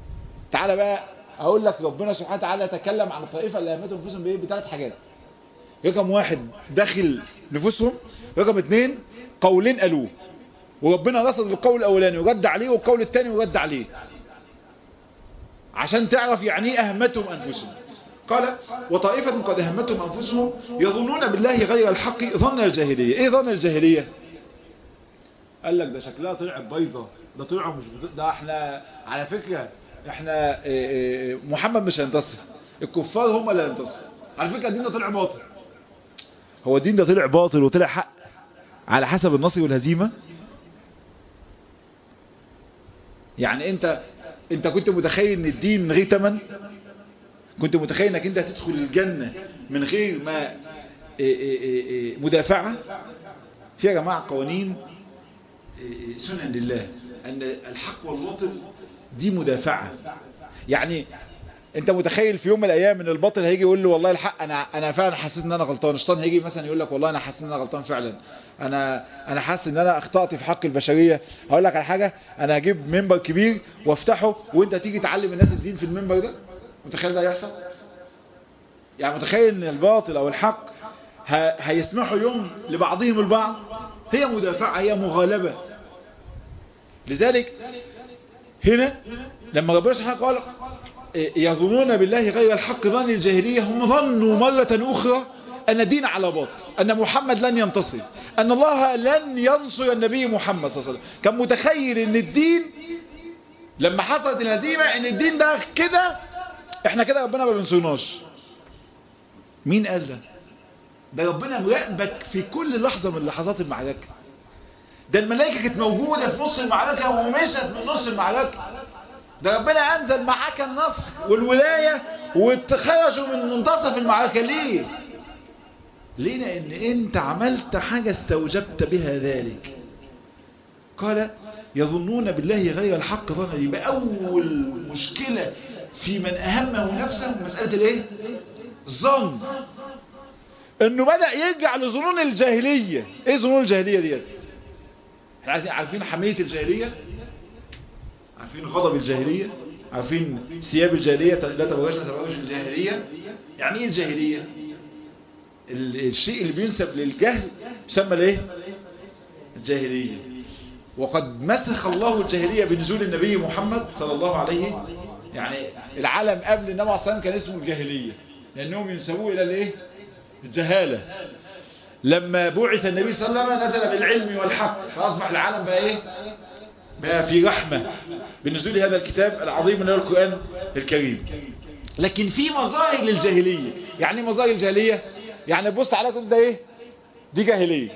تعالى بقى اقول لك ربنا سبحانه وتعالى تكلم عن الطائفة اللي اهمتهم انفسهم بايه بثلاث حاجات رقم واحد داخل نفوسهم رقم اتنين قولين قالوه وربنا رصد القول الاولاني ورد عليه والقول الثاني ورد عليه عشان تعرف يعني ايه اهمتهم انفسهم قال وطائفة قد اهمتهم انفسهم يظنون بالله غير الحق ظن الجاهلية ايه ظن الجاهلية قال لك ده شكلها طلعت بايظه ده طلعوا مش بت... ده احنا على فكرة احنا إيه إيه محمد مش هينتصر الكفار هم اللي هينتصروا على فكرة الدين ده طلع باطل هو الدين ده طلع باطل وطلع حق على حسب النصر والهزيمة يعني انت انت كنت متخيل ان الدين من غير ثمن كنت متخيل انك انت هتدخل الجنة من غير ما إيه إيه إيه مدافعة في يا جماعة قوانين سنن لله ان الحق والباطل دي مدافعة يعني انت متخيل في يوم من الايام ان الباطل هيجي يقول له والله الحق انا انا فعلا حسيت ان انا غلطان الشيطان هيجي مثلا يقول لك والله انا حاسس ان انا غلطان فعلا انا انا حاسس ان انا اخطات في حق البشريه هقول لك على حاجه انا هجيب منبر كبير وافتحه وانت تيجي تعلم الناس الدين في المنبر ده متخيل ده يحصل يعني متخيل ان الباطل او الحق هيسمحوا يوم لبعضهم البعض هي مدافعه هي مغالبه لذلك هنا لما ربنا سبحانه قال يظنون بالله غير الحق ظن الجاهلية هم ظنوا مرة أخرى أن الدين على باطل أن محمد لن ينتصر أن الله لن ينصر النبي محمد صلى الله عليه وسلم كان متخيل أن الدين لما حصلت الهزيمة أن الدين ده كده احنا كده ربنا ما بنصرناش مين قال ده ده ربنا مراقبك في كل لحظة من لحظات المعركة ده الملائكة كانت موجودة في نص المعركة ومشت من نص المعركة ده ربنا أنزل معاك النصر والولاية واتخرجوا من منتصف المعركة ليه ليه لأن أنت عملت حاجة استوجبت بها ذلك قال يظنون بالله غير الحق ظن يبقى أول مشكلة في من أهمه نفسه مسألة الايه الظن انه بدأ يرجع لظنون الجاهلية ايه ظنون الجاهلية ديت احنا عايزين عارفين حمية الجاهلية عارفين غضب الجاهلية عارفين ثياب الجاهلية لا تبرجنا تبرج الجاهلية يعني ايه الجاهلية الشيء اللي بينسب للجهل يسمى الايه الجاهلية وقد مسخ الله الجاهلية بنزول النبي محمد صلى الله عليه يعني العالم قبل النبي عليه الصلاة كان اسمه الجاهلية لأنهم ينسبوه إلى الايه الجهالة لما بعث النبي صلى الله عليه وسلم نزل بالعلم والحق فأصبح العالم بقى ايه بقى في رحمة بنزول هذا الكتاب العظيم من القرآن الكريم لكن في مظاهر للجاهلية يعني مظاهر الجاهلية يعني بص على كل ده ايه دي جاهلية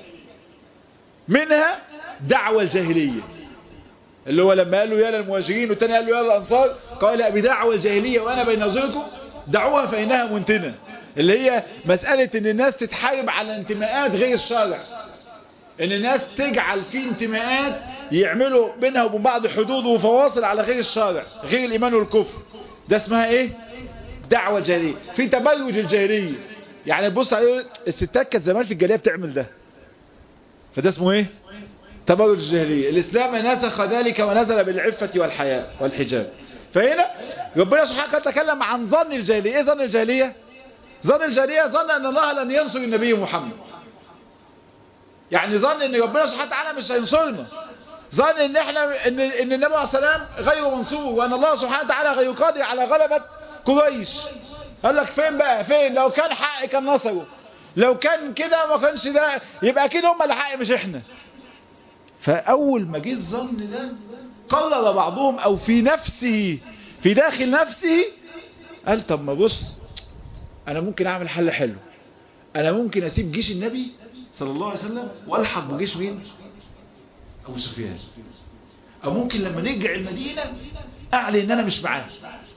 منها دعوة الجاهلية اللي هو لما قال له يا للمهاجرين والتاني قال له يا للأنصار قال أبي دعوة الجاهلية وأنا بين نظركم دعوها فإنها منتنة اللي هي مسألة ان الناس تتحارب على انتماءات غير الشارع ان الناس تجعل في انتماءات يعملوا بينها وبين بعض حدود وفواصل على غير الشارع غير الايمان والكفر ده اسمها ايه دعوة الجاهلية في تبرج الجاهلية يعني تبص عليه الستات كانت زمان في الجاهلية بتعمل ده فده اسمه ايه تبرج الجاهلية الاسلام نسخ ذلك ونزل بالعفة والحياء والحجاب فهنا ربنا سبحانه وتعالى تكلم عن ظن الجاهلية ايه ظن الجاهلية ظن الجاهلية ظن ان الله لن ينصر النبي محمد يعني ظن ان ربنا سبحانه وتعالى مش هينصرنا ظن ان احنا ان ان النبي عليه السلام غير منصور وان الله سبحانه وتعالى غير قادر على غلبة قريش قال لك فين بقى فين لو كان حق كان نصره لو كان كده ما كانش ده يبقى كده هم اللي حق مش احنا فاول ما جه الظن ده قرر بعضهم او في نفسه في داخل نفسه قال طب ما بص انا ممكن اعمل حل حلو انا ممكن اسيب جيش النبي صلى الله عليه وسلم والحق بجيش مين ابو سفيان او ممكن لما نرجع المدينة اعلن ان انا مش معاه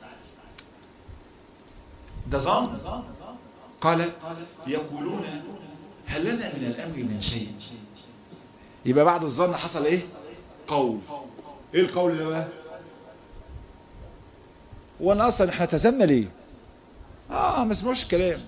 ده ظن قال يقولون هل لنا من الامر من شيء يبقى بعد الظن حصل ايه قول ايه القول ده بقى وانا اصلا احنا تزمنا ليه اه ما اسمعوش الكلام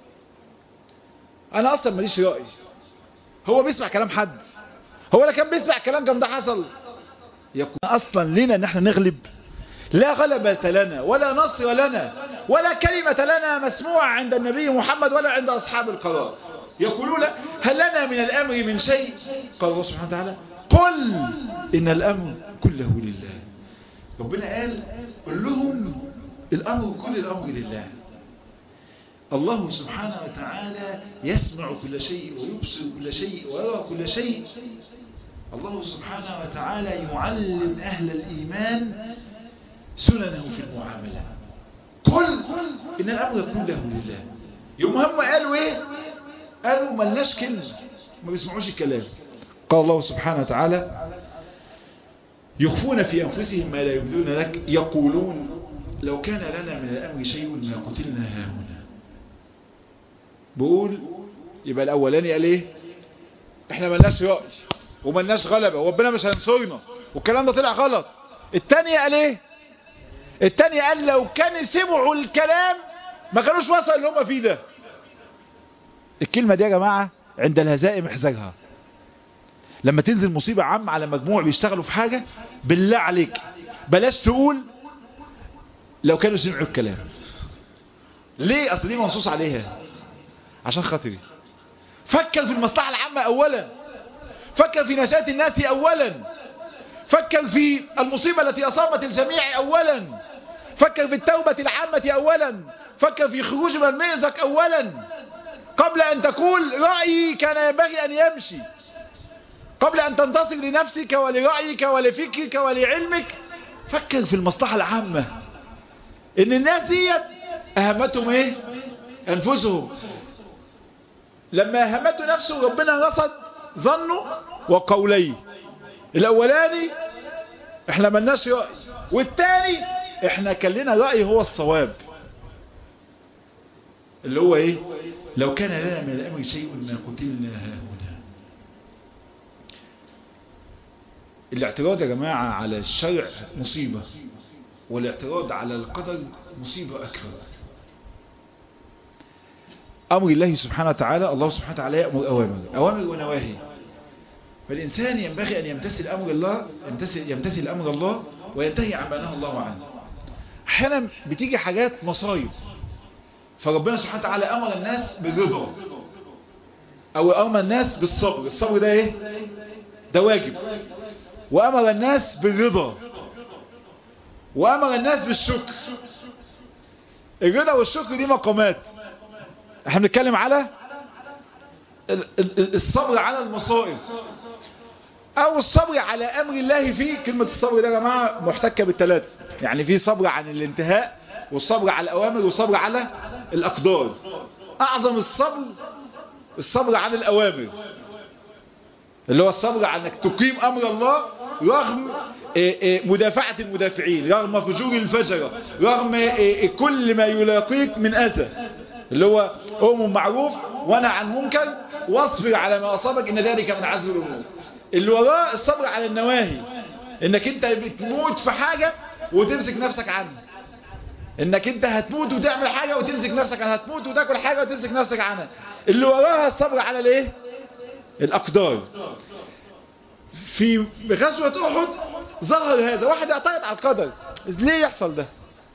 انا اصلا ماليش رأي هو بيسمع كلام حد هو لا كان بيسمع كلام كم ده حصل يكون اصلا لنا ان احنا نغلب لا غلبة لنا ولا نصر لنا ولا كلمة لنا مسموعة عند النبي محمد ولا عند أصحاب القرار يقولون هل لنا من الأمر من شيء قال الله سبحانه وتعالى قل إن الأمر كله لله ربنا قال قل لهم الأمر كل الأمر لله الله سبحانه وتعالى يسمع كل شيء ويبصر كل شيء ويرى كل شيء الله سبحانه وتعالى يعلم أهل الإيمان سننه في المعاملة قل إن الأمر كله لله يوم هم قالوا إيه قالوا ملناش كلمة ما بيسمعوش الكلام قال الله سبحانه وتعالى يخفون في أنفسهم ما لا يبدون لك يقولون لو كان لنا من الأمر شيء ما قتلنا هاهنا بقول يبقى الأولاني قال إيه إحنا ملناش رأي وملناش غلبة وربنا مش هينصرنا والكلام ده طلع غلط التاني قال إيه التاني قال لو كان سمعوا الكلام ما كانوش وصل اللي هم فيه ده الكلمة دي يا جماعة عند الهزائم احذرها لما تنزل مصيبة عامة على مجموع بيشتغلوا في حاجة بالله عليك بلاش تقول لو كانوا سمعوا الكلام ليه اصل دي منصوص عليها عشان خاطري فكر في المصلحة العامة اولا فكر في نشاة الناس اولا فكر في المصيبة التي اصابت الجميع اولا فكر في التوبة العامة اولا فكر في خروج من المئزق اولا قبل ان تقول رأيي كان ينبغي ان يمشي قبل ان تنتصر لنفسك ولرأيك ولفكرك ولعلمك فكر في المصلحة العامة ان الناس دي اهمتهم ايه انفسهم لما اهمته نفسه ربنا رصد ظنه وقوليه الاولاني احنا ملناش رأي والتاني احنا كان لنا رأي هو الصواب اللي هو ايه لو كان لنا من الامر شيء ما قتلنا هنا الاعتراض يا جماعة على الشرع مصيبة والاعتراض على القدر مصيبة أكبر أمر الله سبحانه وتعالى الله سبحانه وتعالى يأمر أوامر أوامر ونواهي فالإنسان ينبغي أن يمتثل أمر الله يمتثل, يمتثل أمر الله وينتهي عما نهى الله عنه أحيانا بتيجي حاجات مصايب فربنا سبحانه وتعالى أمر الناس بالرضا أو أمر الناس بالصبر الصبر ده إيه ده واجب وأمر الناس بالرضا وأمر الناس بالشكر الرضا والشكر دي مقامات احنا بنتكلم على الصبر على المصائب او الصبر على امر الله فيه كلمة الصبر ده يا جماعة محتكة بالثلاث يعني في صبر عن الانتهاء والصبر على الاوامر والصبر على الاقدار اعظم الصبر الصبر عن الاوامر اللي هو الصبر على انك تقيم امر الله رغم مدافعة المدافعين رغم فجور الفجرة رغم كل ما يلاقيك من اذى اللي هو قوم معروف وانا عن منكر واصبر على ما اصابك ان ذلك من عزم الامور اللي وراه الصبر على النواهي انك انت بتموت في حاجة وتمسك نفسك عنها انك انت هتموت وتعمل حاجة وتمسك نفسك عنها هتموت وتاكل حاجة وتمسك نفسك عنها اللي وراها الصبر على الايه الاقدار في غزوة احد ظهر هذا واحد اعترض على القدر ليه يحصل ده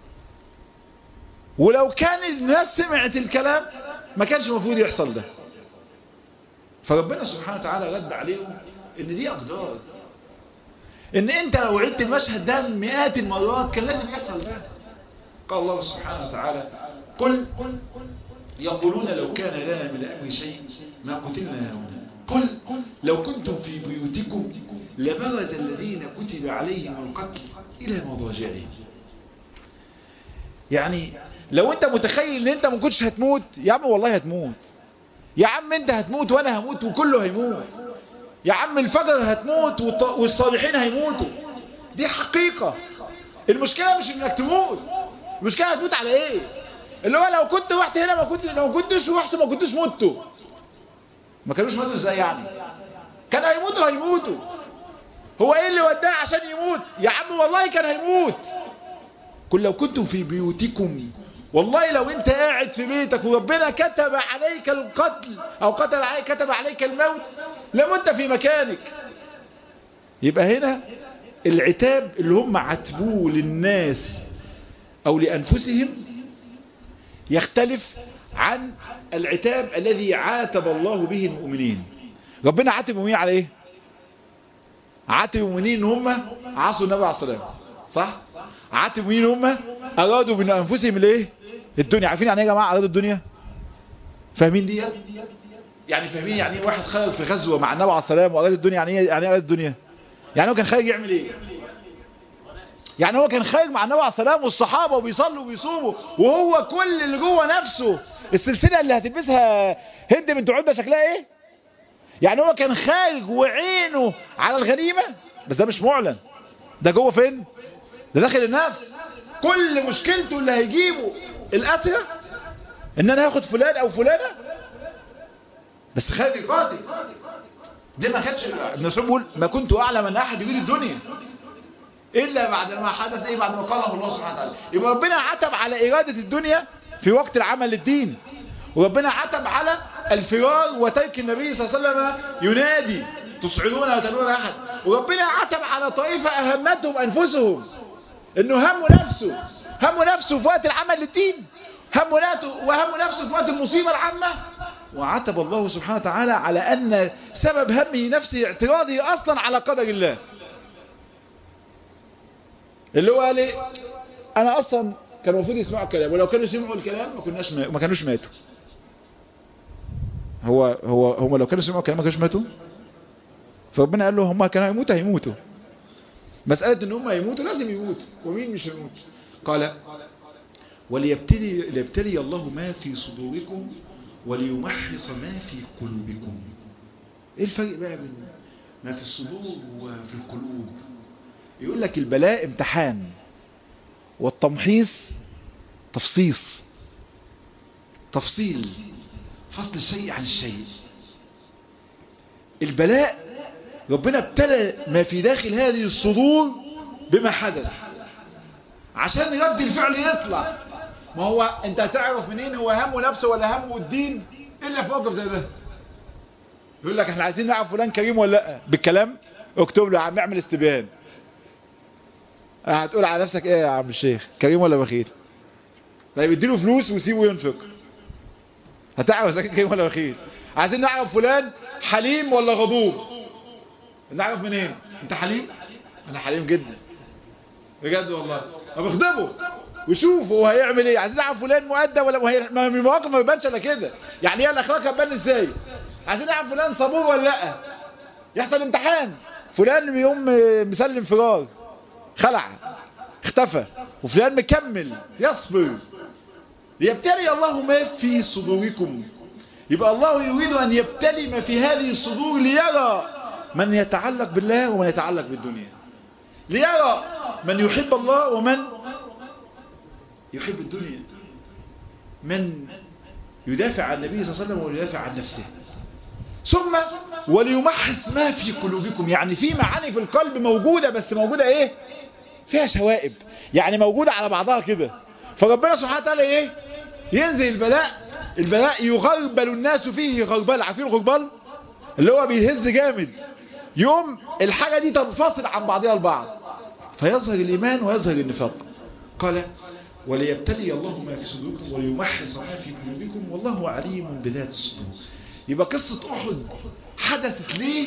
ولو كان الناس سمعت الكلام ما كانش المفروض يحصل ده فربنا سبحانه وتعالى رد عليهم ان دي اقدار ان انت لو عدت المشهد ده مئات المرات كان لازم يحصل ده قال الله سبحانه وتعالى قل يقولون لو كان لنا من الامر شيء ما قتلنا هنا قل لو كنتم في بيوتكم لبرز الذين كتب عليهم القتل الى مضاجعهم يعني لو انت متخيل ان انت ما كنتش هتموت يا عم والله هتموت يا عم انت هتموت وانا هموت وكله هيموت يا عم الفجر هتموت والصالحين هيموتوا دي حقيقة المشكلة مش انك تموت المشكلة هتموت على ايه اللي هو لو كنت رحت هنا ما كنت لو كنتش رحت ما كنتش متوا ما كانوش ماتوا ازاي يعني كان هيموتوا هيموتوا هو ايه اللي وداه عشان يموت يا عم والله كان هيموت قل لو كنتم في بيوتكم والله لو انت قاعد في بيتك وربنا كتب عليك القتل او كتب عليك, كتب عليك الموت لمت في مكانك يبقى هنا العتاب اللي هم عتبوه للناس او لانفسهم يختلف عن العتاب الذي عاتب الله به المؤمنين ربنا عاتب المؤمنين على ايه عاتب المؤمنين ان هم عصوا النبي عليه الصلاه والسلام صح عاتب المؤمنين ان هم ارادوا من انفسهم الايه الدنيا عارفين يعني ايه يا جماعه ارادوا الدنيا فاهمين دي يعني فاهمين يعني ايه واحد خرج في غزوه مع النبي عليه الصلاه والسلام واراد الدنيا يعني ايه يعني ايه اراد الدنيا يعني هو كان خارج يعمل ايه يعني هو كان خارج مع النبي عليه الصلاه والسلام والصحابه وبيصلوا وبيصوموا وهو كل اللي جوه نفسه السلسله اللي هتلبسها هند بنت عتبه شكلها ايه يعني هو كان خارج وعينه على الغنيمه بس ده مش معلن ده جوه فين ده داخل النفس كل مشكلته اللي هيجيبه الاسرى ان انا هاخد فلان او فلانه بس خارج قاتل دي ما كانتش ابن مسعود بيقول ما كنت اعلم ان احد يريد الدنيا الا بعد ما حدث ايه بعد ما قاله الله سبحانه وتعالى يبقى ربنا عتب على اراده الدنيا في وقت العمل للدين وربنا عتب على الفرار وترك النبي صلى الله عليه وسلم ينادي تصعدون وتلون احد وربنا عتب على طائفه اهمتهم انفسهم انه هم نفسه هم نفسه في وقت العمل للدين هم نفسه وهم نفسه في وقت المصيبه العامه وعتب الله سبحانه وتعالى على أن سبب همه نفسه اعتراضه أصلا على قدر الله اللي هو قال ايه أنا أصلا كانوا المفروض يسمعوا الكلام ولو كانوا سمعوا الكلام ما كناش ما, ما كانوش ماتوا هو هو هم لو كانوا سمعوا الكلام ما كانوش ماتوا فربنا قال له هم كانوا يموتوا هيموتوا مسألة ان هم يموتوا لازم يموتوا ومين مش هيموت قال وليبتلي ليبتلي الله ما في صدوركم وليمحص ما في قلوبكم ايه الفرق بقى بين ما في الصدور وفي القلوب يقول لك البلاء امتحان والتمحيص تفصيص تفصيل فصل الشيء عن الشيء البلاء ربنا ابتلى ما في داخل هذه الصدور بما حدث عشان رد الفعل يطلع ما هو انت هتعرف منين هو همه نفسه ولا همه الدين الا في موقف زي ده يقول لك احنا عايزين نعرف فلان كريم ولا لا بالكلام اكتب له يا عم اعمل استبيان هتقول على نفسك ايه يا عم الشيخ كريم ولا بخيل طيب اديله فلوس وسيبه ينفق هتعرف اذا كان كريم ولا بخيل عايزين نعرف فلان حليم ولا غضوب نعرف منين انت حليم انا حليم جدا بجد والله طب اخدمه وشوف هو هيعمل ايه عايزين نعرف فلان مؤدى ولا وهي ما من المواقف ما بيبانش الا كده يعني هي الاخلاق هتبان ازاي عايزين نعرف فلان صبور ولا لا يحصل امتحان فلان يوم مسلم فرار خلع اختفى وفلان مكمل يصبر ليبتلي الله ما في صدوركم يبقى الله يريد ان يبتلي ما في هذه الصدور ليرى من يتعلق بالله ومن يتعلق بالدنيا ليرى من يحب الله ومن يحب الدنيا من يدافع عن النبي صلى الله عليه وسلم ويدافع عن نفسه ثم وليمحص ما في قلوبكم يعني في معاني في القلب موجودة بس موجودة ايه فيها شوائب يعني موجودة على بعضها كده فربنا سبحانه وتعالى ايه ينزل البلاء البلاء يغربل الناس فيه غربال عارفين الغربال اللي هو بيهز جامد يوم الحاجة دي تنفصل عن بعضها البعض فيظهر الإيمان ويظهر النفاق قال وليبتلي الله ما في صدوركم وليمحص ما في قلوبكم والله عليم بذات الصدور يبقى قصة أحد حدثت ليه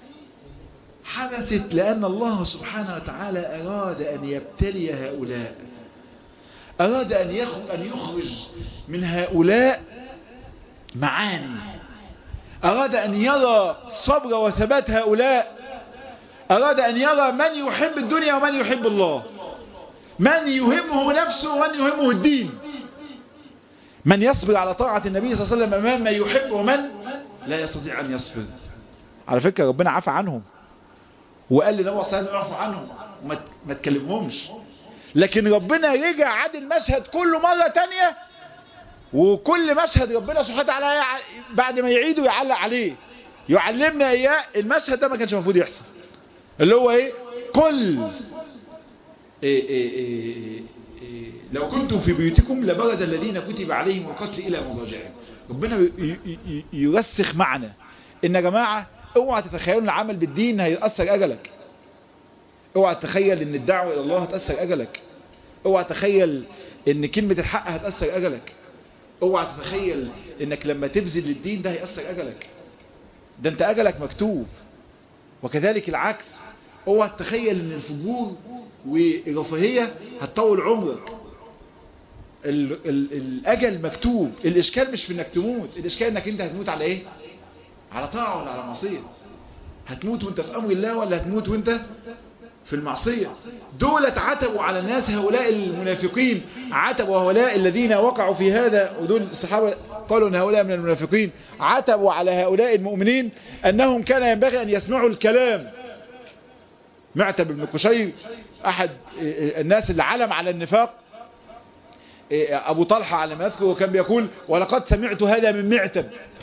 حدثت لأن الله سبحانه وتعالى أراد أن يبتلي هؤلاء أراد أن يخرج, أن يخرج من هؤلاء معاني أراد أن يرى صبر وثبات هؤلاء أراد أن يرى من يحب الدنيا ومن يحب الله من يهمه نفسه ومن يهمه الدين من يصبر على طاعة النبي صلى الله عليه وسلم أمام ما يحب ومن لا يستطيع أن يصبر على فكرة ربنا عفى عنهم وقال لنبي صلى الله عليه وسلم اعفوا عنهم ما تكلمهمش لكن ربنا رجع عاد المشهد كله مرة تانية وكل مشهد ربنا سبحانه وتعالى بعد ما يعيده يعلق عليه يعلمنا اياه المشهد ده ما كانش المفروض يحصل اللي هو ايه كل إيه إيه إيه إيه لو كنتم في بيوتكم لبرز الذين كتب عليهم القتل الى مضاجعهم ربنا يرسخ معنا ان يا جماعه اوعى تتخيلوا ان العمل بالدين هيأثر اجلك اوعى تتخيل ان الدعوة الى الله هتأثر اجلك اوعى تتخيل ان كلمة الحق هتأثر اجلك اوعى تتخيل انك لما تبذل للدين ده هيأثر اجلك ده انت اجلك مكتوب وكذلك العكس اوعى تتخيل ان الفجور والرفاهية هتطول عمرك ال ال الاجل مكتوب الاشكال مش في انك تموت الاشكال انك انت هتموت على ايه على طاعة ولا على معصية هتموت وانت في امر الله ولا هتموت وانت في المعصية دولة عتبوا على الناس هؤلاء المنافقين عتبوا هؤلاء الذين وقعوا في هذا ودول الصحابة قالوا ان هؤلاء من المنافقين عتبوا على هؤلاء المؤمنين انهم كان ينبغي ان يسمعوا الكلام معتب بن قشير احد الناس اللي علم على النفاق ابو طلحة على ما اذكر وكان بيقول ولقد سمعت هذا من معتب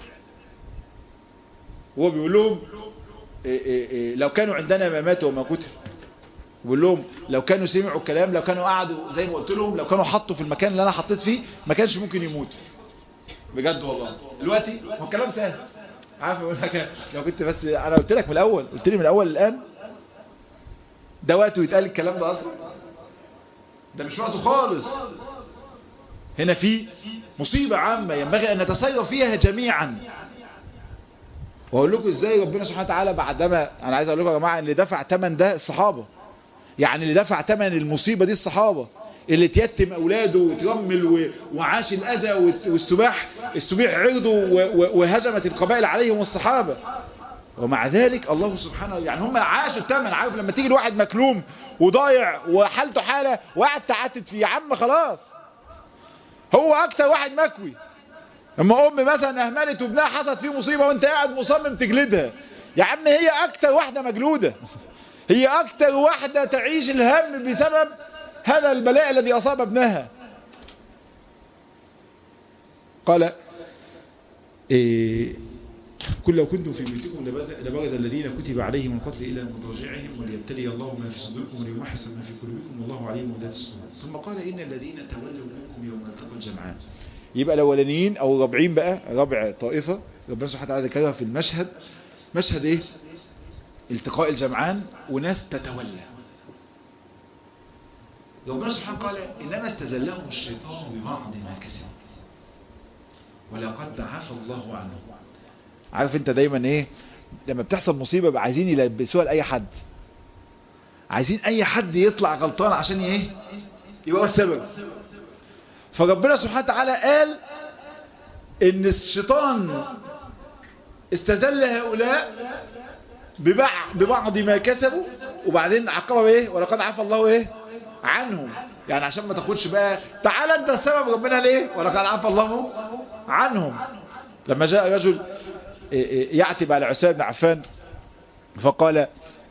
وهو بيقول لهم لو كانوا عندنا ما ماتوا وما قتل بيقول لهم لو كانوا سمعوا الكلام لو كانوا قعدوا زي ما قلت لهم لو كانوا حطوا في المكان اللي انا حطيت فيه ما كانش ممكن يموتوا بجد والله دلوقتي هو الكلام سهل عارف اقول لك لو كنت بس انا قلت لك من الاول قلت لي من الاول الان ده وقته يتقال الكلام ده اصلا ده مش وقته خالص هنا في مصيبة عامة ينبغي ان نتسير فيها جميعا واقول لكم ازاي ربنا سبحانه وتعالى بعدما انا عايز اقول لكم يا جماعه ان اللي دفع ثمن ده الصحابه يعني اللي دفع ثمن المصيبه دي الصحابه اللي تيتم اولاده وترمل وعاش الاذى واستباح استبيح عرضه وهزمت القبائل عليهم الصحابه ومع ذلك الله سبحانه يعني هم عاشوا الثمن عارف لما تيجي الواحد مكلوم وضايع وحالته حاله وقعد تعتت فيه يا عم خلاص هو اكتر واحد مكوي اما ام مثلا اهملت وابنها حصلت فيه مصيبة وانت قاعد مصمم تجلدها يا عم هي اكتر واحدة مجلودة هي اكتر واحدة تعيش الهم بسبب هذا البلاء الذي اصاب ابنها قال إيه كل لو كنتم في بيوتكم لبرز الذين كتب عليهم القتل الى مضاجعهم وليبتلي الله ما في صدوركم وليمحص ما في قلوبكم والله عليم بذات الصدور ثم قال ان الذين تولوا منكم يوم التقى الجمعان يبقى الاولانيين او الرابعين بقى رابع طائفة ربنا سبحانه وتعالى ذكرها في المشهد مشهد ايه التقاء الجمعان وناس تتولى ربنا سبحانه قال انما استزلهم الشيطان ببعض ما كسبوا ولقد عفى الله عنه عارف انت دايما ايه لما بتحصل مصيبة بقى عايزين يلبسوها لاي حد عايزين اي حد يطلع غلطان عشان ايه يبقى هو السبب فربنا سبحانه وتعالى قال ان الشيطان استزل هؤلاء ببعض ما كسبوا وبعدين عقبها بايه ولقد عفى الله ايه عنهم يعني عشان ما تاخدش بقى تعالى انت السبب ربنا ليه ولقد عفى الله عنهم لما جاء رجل يعتب على عثمان بن عفان فقال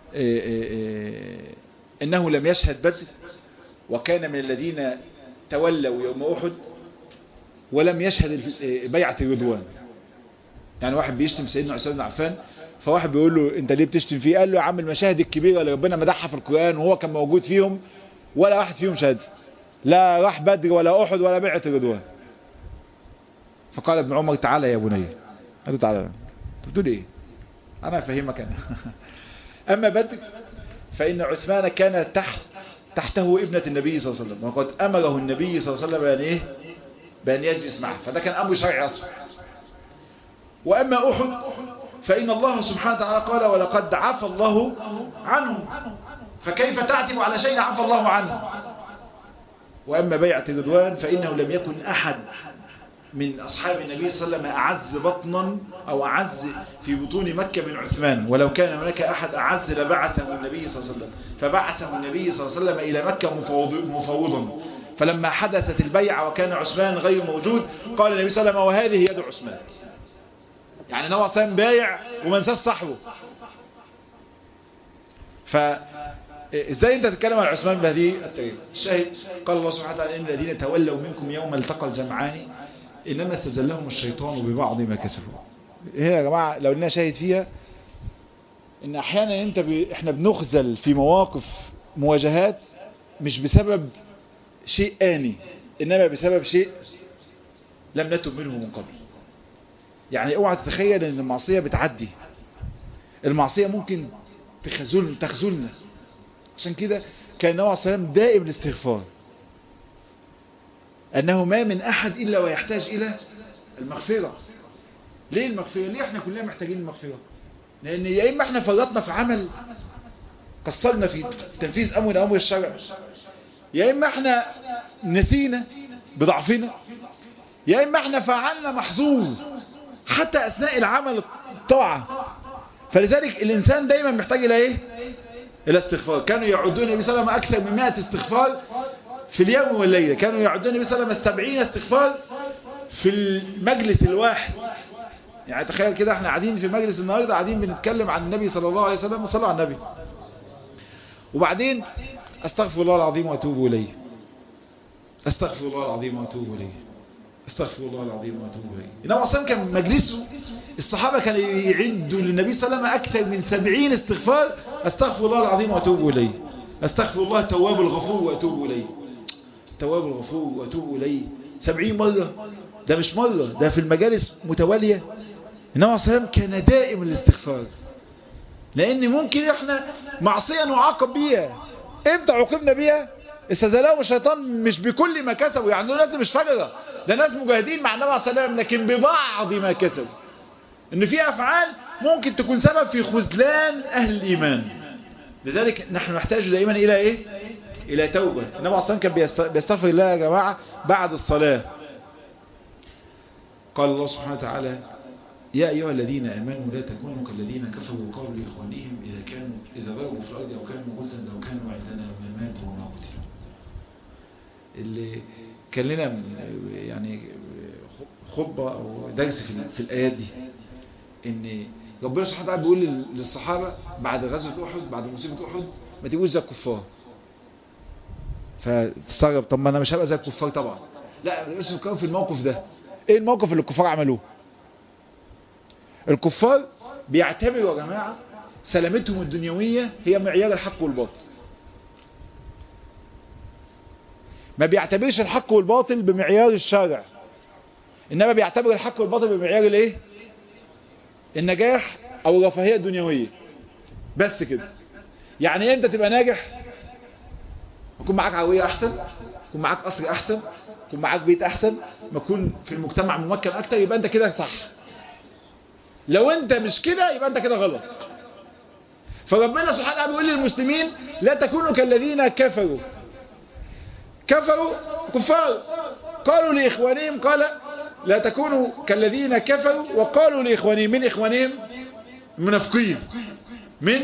انه لم يشهد بدر وكان من الذين تولوا يوم أحد ولم يشهد بيعة الرضوان يعني واحد بيشتم سيدنا عثمان بن عفان فواحد بيقول له انت ليه بتشتم فيه قال له يا عم المشاهد الكبيرة اللي ربنا مدحها في القرآن وهو كان موجود فيهم ولا واحد فيهم شهد لا راح بدر ولا أحد ولا بيعة الرضوان فقال ابن عمر تعالى يا بني قال له تعالى انت بتقول ايه انا افهمك انا اما بدر فان عثمان كان تحت تحته ابنة النبي صلى الله عليه وسلم وقد أمره النبي صلى الله عليه وسلم بأن, إيه؟ بأن يجلس معه فده كان أمر شرعي أصلا وأما أحد فإن الله سبحانه وتعالى قال ولقد عفى الله عنه فكيف تعتب على شيء عفى الله عنه وأما بيعة الرضوان فإنه لم يكن أحد من أصحاب النبي صلى الله عليه وسلم أعز بطنا أو أعز في بطون مكة من عثمان ولو كان هناك أحد أعز لبعثه النبي صلى الله عليه وسلم فبعثه النبي صلى الله عليه وسلم إلى مكة مفوض مفوضا فلما حدثت البيعة وكان عثمان غير موجود قال النبي صلى الله عليه وسلم وهذه يد عثمان يعني نوع عثمان بايع وما نساش صاحبه فازاي انت تتكلم عن عثمان بهذه الطريقه الشاهد قال الله سبحانه وتعالى ان الذين تولوا منكم يوم التقى الجمعان انما استزلهم الشيطان ببعض ما كسبوا هنا يا جماعه لو لنا شاهد فيها ان احيانا انت ب... احنا بنخزل في مواقف مواجهات مش بسبب شيء آني انما بسبب شيء لم نتب منه من قبل يعني اوعى تتخيل ان المعصية بتعدي المعصية ممكن تخزل تخزلنا عشان كده كان النبي عليه الصلاة والسلام دائم الاستغفار أنه ما من أحد إلا ويحتاج إلى المغفرة ليه المغفرة؟ ليه احنا كلنا محتاجين المغفرة؟ لأن يا إما احنا فرطنا في عمل قصرنا في تنفيذ أمر أمر الشرع يا إما احنا نسينا بضعفنا يا إما احنا فعلنا محظور حتى أثناء العمل الطاعة فلذلك الإنسان دايما محتاج إلى إيه؟ إلى استغفار كانوا يعدون النبي صلى الله عليه وسلم أكثر من 100 استغفار في اليوم والليلة كانوا يعدون النبي صلى الله عليه وسلم 70 استغفار في المجلس الواحد يعني تخيل كده احنا قاعدين في مجلس النهاردة قاعدين بنتكلم عن النبي صلى الله عليه وسلم وصلوا على النبي وبعدين استغفر الله العظيم واتوب اليه استغفر الله العظيم واتوب اليه استغفر الله العظيم واتوب اليه النبي اصلا كان مجلسه الصحابه كانوا يعدوا للنبي صلى الله عليه وسلم اكثر من 70 استغفار استغفر الله العظيم واتوب اليه استغفر الله التواب الغفور واتوب اليه التواب الغفور واتوب اليه 70 مره ده مش مره ده في المجالس متواليه النبي صلى الله عليه وسلم كان دائم الاستغفار لان ممكن احنا معصيه نعاقب بيها امتى عوقبنا بيها استزلهم الشيطان مش بكل ما كسبوا يعني دول ناس مش فجرة ده ناس مجاهدين مع النبي عليه الصلاه والسلام لكن ببعض ما كسبوا ان في افعال ممكن تكون سبب في خذلان اهل الايمان لذلك نحن نحتاج دائما الى ايه الى توبه النبي عليه الصلاه كان بيستغفر الله يا جماعه بعد الصلاه قال الله سبحانه وتعالى يا أيها الذين آمنوا لا تكونوا كالذين كفروا وقالوا لإخوانهم إذا كانوا إذا ضربوا في الأرض أو كانوا غزا لو كانوا عندنا ما ماتوا وما قتلوا اللي كان لنا يعني خطبة أو درس في, في الآيات دي إن ربنا سبحانه وتعالى بيقول للصحابة بعد غزوة أحد بعد مصيبة أحد ما تبقوش زي الكفار فتستغرب طب ما أنا مش هبقى زي الكفار طبعا لا بس في الموقف ده إيه الموقف اللي الكفار عملوه الكفار بيعتبروا يا جماعة سلامتهم الدنيوية هي معيار الحق والباطل ما بيعتبرش الحق والباطل بمعيار الشارع انما بيعتبر الحق والباطل بمعيار الايه النجاح او الرفاهية الدنيوية بس كده يعني انت تبقى ناجح يكون معاك عربية احسن يكون معاك قصر احسن يكون معاك بيت احسن ما تكون في المجتمع ممكن اكتر يبقى انت كده صح لو انت مش كده يبقى انت كده غلط فربنا سبحانه وتعالى بيقول للمسلمين لا تكونوا كالذين كفروا كفروا كفار قالوا لإخوانهم قال لا تكونوا كالذين كفروا وقالوا لإخوانهم من إخوانهم منافقين من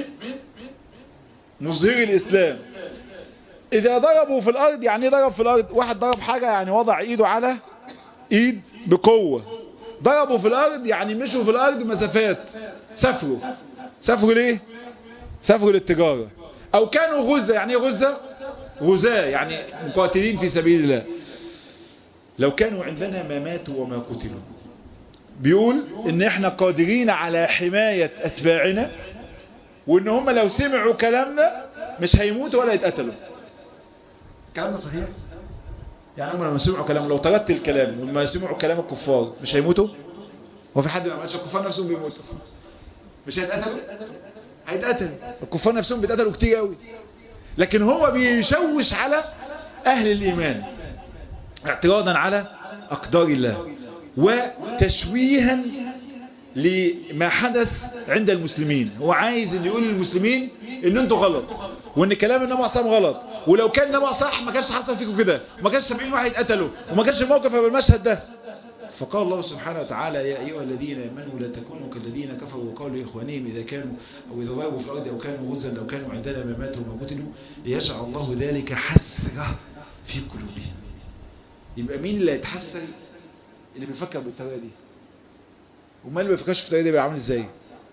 مظهر الإسلام إذا ضربوا في الأرض يعني ضرب في الأرض واحد ضرب حاجة يعني وضع إيده على إيد بقوة ضربوا في الأرض يعني مشوا في الأرض مسافات سافروا سافروا ليه سافروا للتجارة أو كانوا غزة يعني ايه غزة غزاة يعني مقاتلين في سبيل الله لو كانوا عندنا ما ماتوا وما قتلوا بيقول ان احنا قادرين على حماية اتباعنا وان هم لو سمعوا كلامنا مش هيموتوا ولا يتقتلوا كلامنا صحيح يعني هم لما سمعوا كلام لو طردت الكلام ولما سمعوا كلام الكفار مش هيموتوا هو في حد ما عملش الكفار نفسهم بيموتوا مش هيتقتلوا هيتقتلوا الكفار نفسهم بيتقتلوا كتير قوي لكن هو بيشوش على اهل الايمان اعتراضا على اقدار الله وتشويها لما حدث عند المسلمين هو عايز ان يقول للمسلمين ان انتوا غلط وان كلام النبي صلى غلط ولو كان النبي صح ما كانش حصل فيكم كده وما كانش 70 واحد قتلوا وما كانش الموقف بالمشهد ده فقال الله سبحانه وتعالى يا أيها الذين آمنوا لا تكونوا كالذين كفروا وقالوا لإخوانهم إذا كانوا أو إذا ضربوا في الأرض أو كانوا غزا لو كانوا عندنا ما ماتوا وما قتلوا ليجعل الله ذلك حسرة في قلوبهم يبقى مين اللي يتحسر اللي بيفكر بالطريقة دي وما اللي بيفكرش في الطريقة دي بيبقى عامل ازاي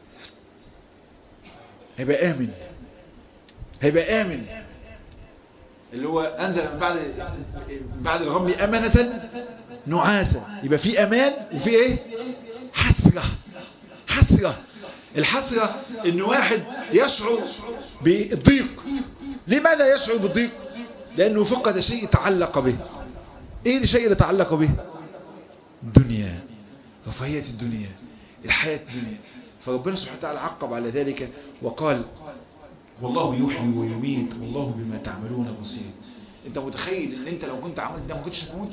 هيبقى آمن هيبقى آمن اللي هو أنزل من بعد بعد الغم أمنة نعاسة يبقى في أمان وفي إيه حسرة حسرة الحسرة إن واحد يشعر بالضيق لماذا يشعر بالضيق لأنه فقد شيء تعلق به إيه الشيء اللي تعلق به الدنيا رفاهية الدنيا الحياة الدنيا فربنا سبحانه وتعالى عقب على ذلك وقال والله يحيي ويميت والله بما تعملون بصير انت متخيل ان انت لو كنت عملت ده ما كنتش هتموت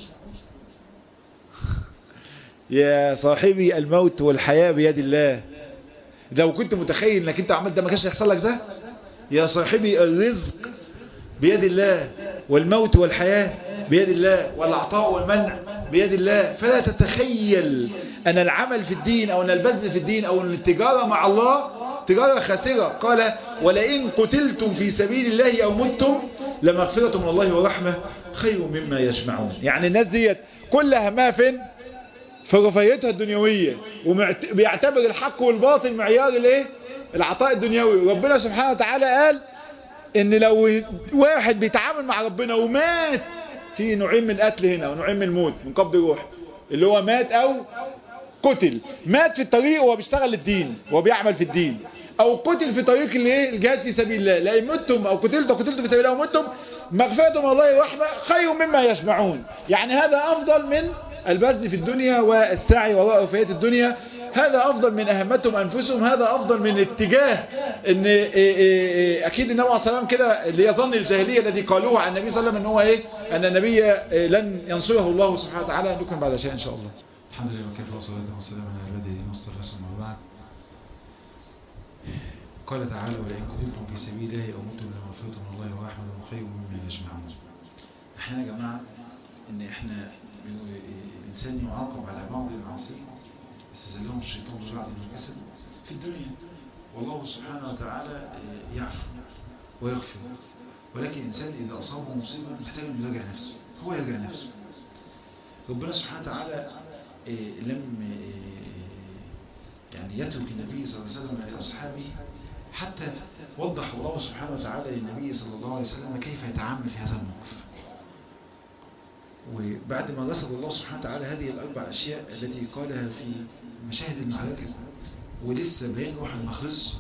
يا صاحبي الموت والحياة بيد الله لو كنت متخيل انك انت عملت ده ما كانش يحصل لك ده يا صاحبي الرزق بيد الله والموت والحياة بيد الله والعطاء والمنع بيد الله فلا تتخيل أن العمل في الدين أو أن البذل في الدين أو أن التجارة مع الله تجارة خاسرة قال ولئن قتلتم في سبيل الله أو متم لمغفرة من الله ورحمة خير مما يجمعون يعني الناس ديت كل همها فين في رفاهيتها الدنيوية وبيعتبر الحق والباطل معيار الايه العطاء الدنيوي ربنا سبحانه وتعالى قال ان لو واحد بيتعامل مع ربنا ومات في نوعين من القتل هنا ونوعين من الموت من قبض الروح اللي هو مات او قتل مات في الطريق وهو بيشتغل الدين وهو بيعمل في الدين او قتل في طريق الايه الجهاد في سبيل الله لئن متم او قتلت قتلت في سبيل الله او متم مغفرة من الله ورحمة خير مما يجمعون يعني هذا افضل من البذل في الدنيا والسعي وراء رفاهية الدنيا هذا افضل من اهمتهم انفسهم هذا افضل من اتجاه ان اكيد النبي عليه الصلاه كده اللي يظن الجاهليه الذي قالوه عن النبي صلى الله عليه وسلم ان هو ايه ان النبي لن ينصره الله سبحانه وتعالى نكمل بعد شيء ان شاء الله الحمد لله وكفى والصلاه والسلام على عباده المصطفى ثم بعد قال تعالى ولئن قتلتم في سبيل الله او متم لمغفرة من الله ورحمة خير مما يجمعون احنا يا جماعه ان احنا الانسان يعاقب على بعض المعاصي استزلهم الشيطان ببعض الكسب في الدنيا والله سبحانه وتعالى يعفو ويغفر ولكن الإنسان إذا أصابه مصيبة محتاج أن يراجع نفسه هو يراجع نفسه ربنا سبحانه وتعالى لم يعني يترك النبي صلى الله عليه وسلم لأصحابه حتى وضح الله سبحانه وتعالى للنبي صلى الله عليه وسلم كيف يتعامل في هذا الموقف وبعد ما رصد الله سبحانه وتعالى هذه الأربع أشياء التي قالها في مشاهد المعركة ولسه بيان روح المخلص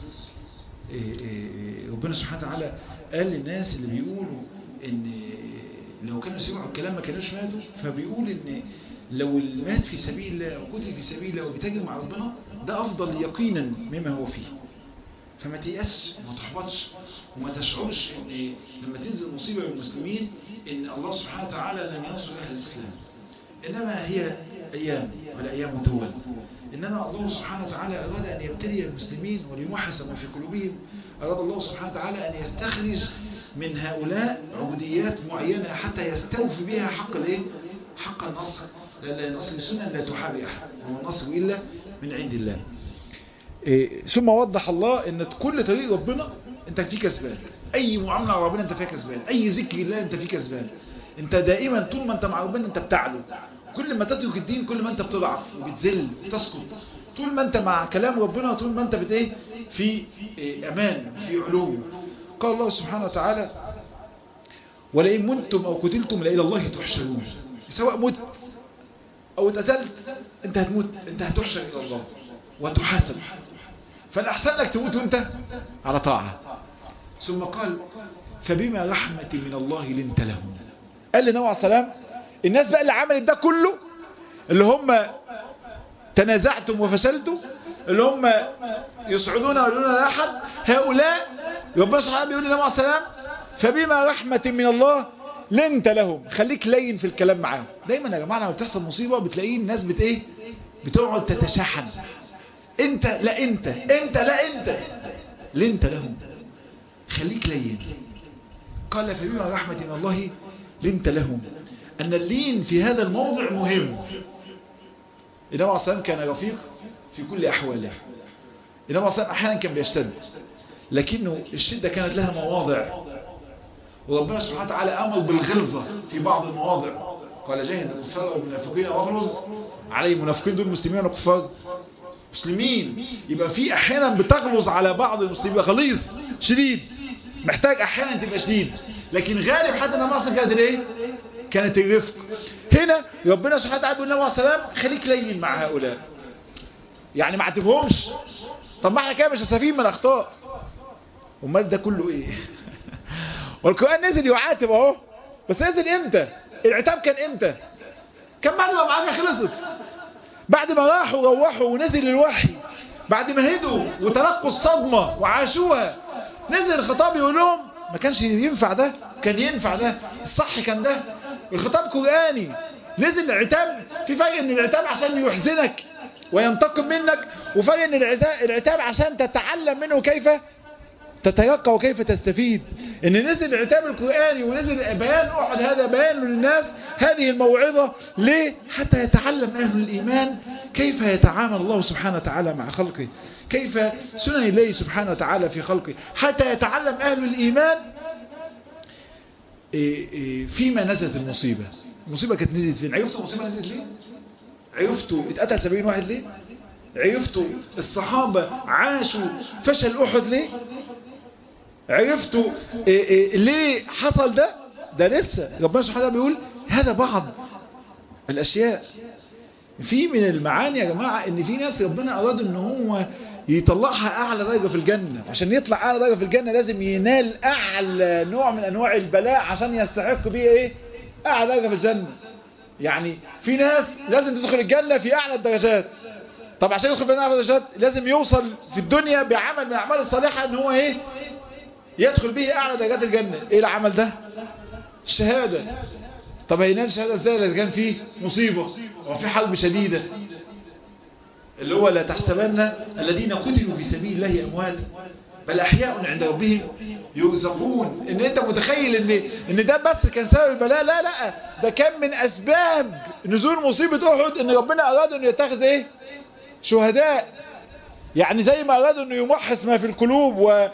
ربنا سبحانه وتعالى قال للناس اللي بيقولوا ان لو كانوا سمعوا الكلام ما كانوش ماتوا فبيقول ان لو مات في سبيل الله او قتل في سبيل الله وبيتاجر مع ربنا ده افضل يقينا مما هو فيه فما تيأس وما تحبطش وما تشعرش ان لما تنزل مصيبة بالمسلمين ان الله سبحانه وتعالى لن ينصر اهل الاسلام انما هي ايام والايام تول إنما الله سبحانه وتعالى أراد أن يبتلي المسلمين وليمحص ما في قلوبهم أراد الله سبحانه وتعالى أن يستخرج من هؤلاء عبوديات معينة حتى يستوفي بها حق الايه؟ حق النصر لأن النصر سنة لا تحابي أحد وهو النصر إلا من عند الله إيه ثم وضح الله ان كل طريق ربنا انت فيه كسبان اي معامله مع ربنا انت فيها كسبان اي ذكر الله انت فيه كسبان انت دائما طول ما انت مع ربنا انت بتعلو كل ما تترك الدين كل ما انت بتضعف وبتذل وتسقط طول ما انت مع كلام ربنا طول ما انت بت ايه في إيه امان في علو قال الله سبحانه وتعالى ولئن متم او قتلتم لإلى الله تحشرون سواء مت او اتقتلت انت هتموت انت هتحشر الى الله وتحاسب فالاحسن لك تموت وانت على طاعه ثم قال فبما رحمه من الله لنت لهم قال لنوع السلام الناس بقى اللي عملت ده كله اللي هم تنازعتم وفشلتم اللي هم يصعدون ويقولون لا احد هؤلاء ربنا سبحانه بيقول لنا مع السلام فبما رحمة من الله لنت لهم خليك لين في الكلام معاهم دايما يا جماعه لما بتحصل مصيبه بتلاقيه الناس بت ايه بتقعد تتشحن انت لا انت انت لا انت لنت لهم خليك لين قال فبما رحمة من الله لنت لهم أن اللين في هذا الموضع مهم النبي عليه الصلاة كان رفيق في كل أحواله النبي عليه الصلاة أحيانا كان بيشتد لكنه الشدة كانت لها مواضع وربنا سبحانه وتعالى أمر بالغلظة في بعض المواضع قال جاهد الكفار والمنافقين واغلظ علي المنافقين دول مسلمين ولا كفار مسلمين يبقى في أحيانا بتغلظ على بعض المسلمين غليظ شديد محتاج أحيانا تبقى شديد لكن غالب حتى النبي أصلا كانت الايه كانت الرفق هنا ربنا سبحانه وتعالى بيقول له السلام خليك لين مع هؤلاء يعني ما عاتبهمش طب ما احنا كده مش هستفيد من الاخطاء امال ده كله ايه والقران نزل يعاتب اهو بس نزل امتى العتاب كان امتى كان بعد ما المعركه خلصت بعد ما راحوا روحوا ونزل الوحي بعد ما هدوا وتلقوا الصدمه وعاشوها نزل الخطاب يقول لهم ما كانش ينفع ده كان ينفع ده الصح كان ده الخطاب قرآني نزل العتاب في فرق ان العتاب عشان يحزنك وينتقم منك وفرق ان العتاب عشان تتعلم منه كيف تتيقى وكيف تستفيد ان نزل العتاب القرآني ونزل بيان احد هذا بيان للناس هذه الموعظة ليه حتى يتعلم اهل الايمان كيف يتعامل الله سبحانه وتعالى مع خلقه كيف سنن الله سبحانه وتعالى في خلقه حتى يتعلم اهل الايمان فيما نزلت المصيبة المصيبة كانت نزلت فين عرفتوا المصيبة نزلت ليه عرفتوا اتقتل 70 واحد ليه عرفتوا الصحابة عاشوا فشل احد ليه عرفتوا إيه إيه ليه حصل ده ده لسه ربنا سبحانه وتعالى بيقول هذا بعض الاشياء في من المعاني يا جماعة ان في ناس ربنا اراد ان هو يطلعها اعلى درجة في الجنة عشان يطلع اعلى درجة في الجنة لازم ينال اعلى نوع من انواع البلاء عشان يستحق بيه ايه اعلى درجة في الجنة يعني في ناس لازم تدخل الجنة في اعلى الدرجات طب عشان يدخل في اعلى الدرجات لازم يوصل في الدنيا بعمل من الاعمال الصالحة ان هو ايه يدخل به اعلى درجات الجنة ايه العمل ده الشهادة طب هينال الشهادة ازاي اذا كان فيه مصيبة وفي حرب شديدة اللي هو لا تحسبن الذين قتلوا في سبيل الله اموات بل احياء عند ربهم يرزقون ان انت متخيل ان ان ده بس كان سبب البلاء لا لا ده كان من اسباب نزول مصيبة احد ان ربنا اراد انه يتخذ ايه شهداء يعني زي ما اراد انه يمحص ما في القلوب و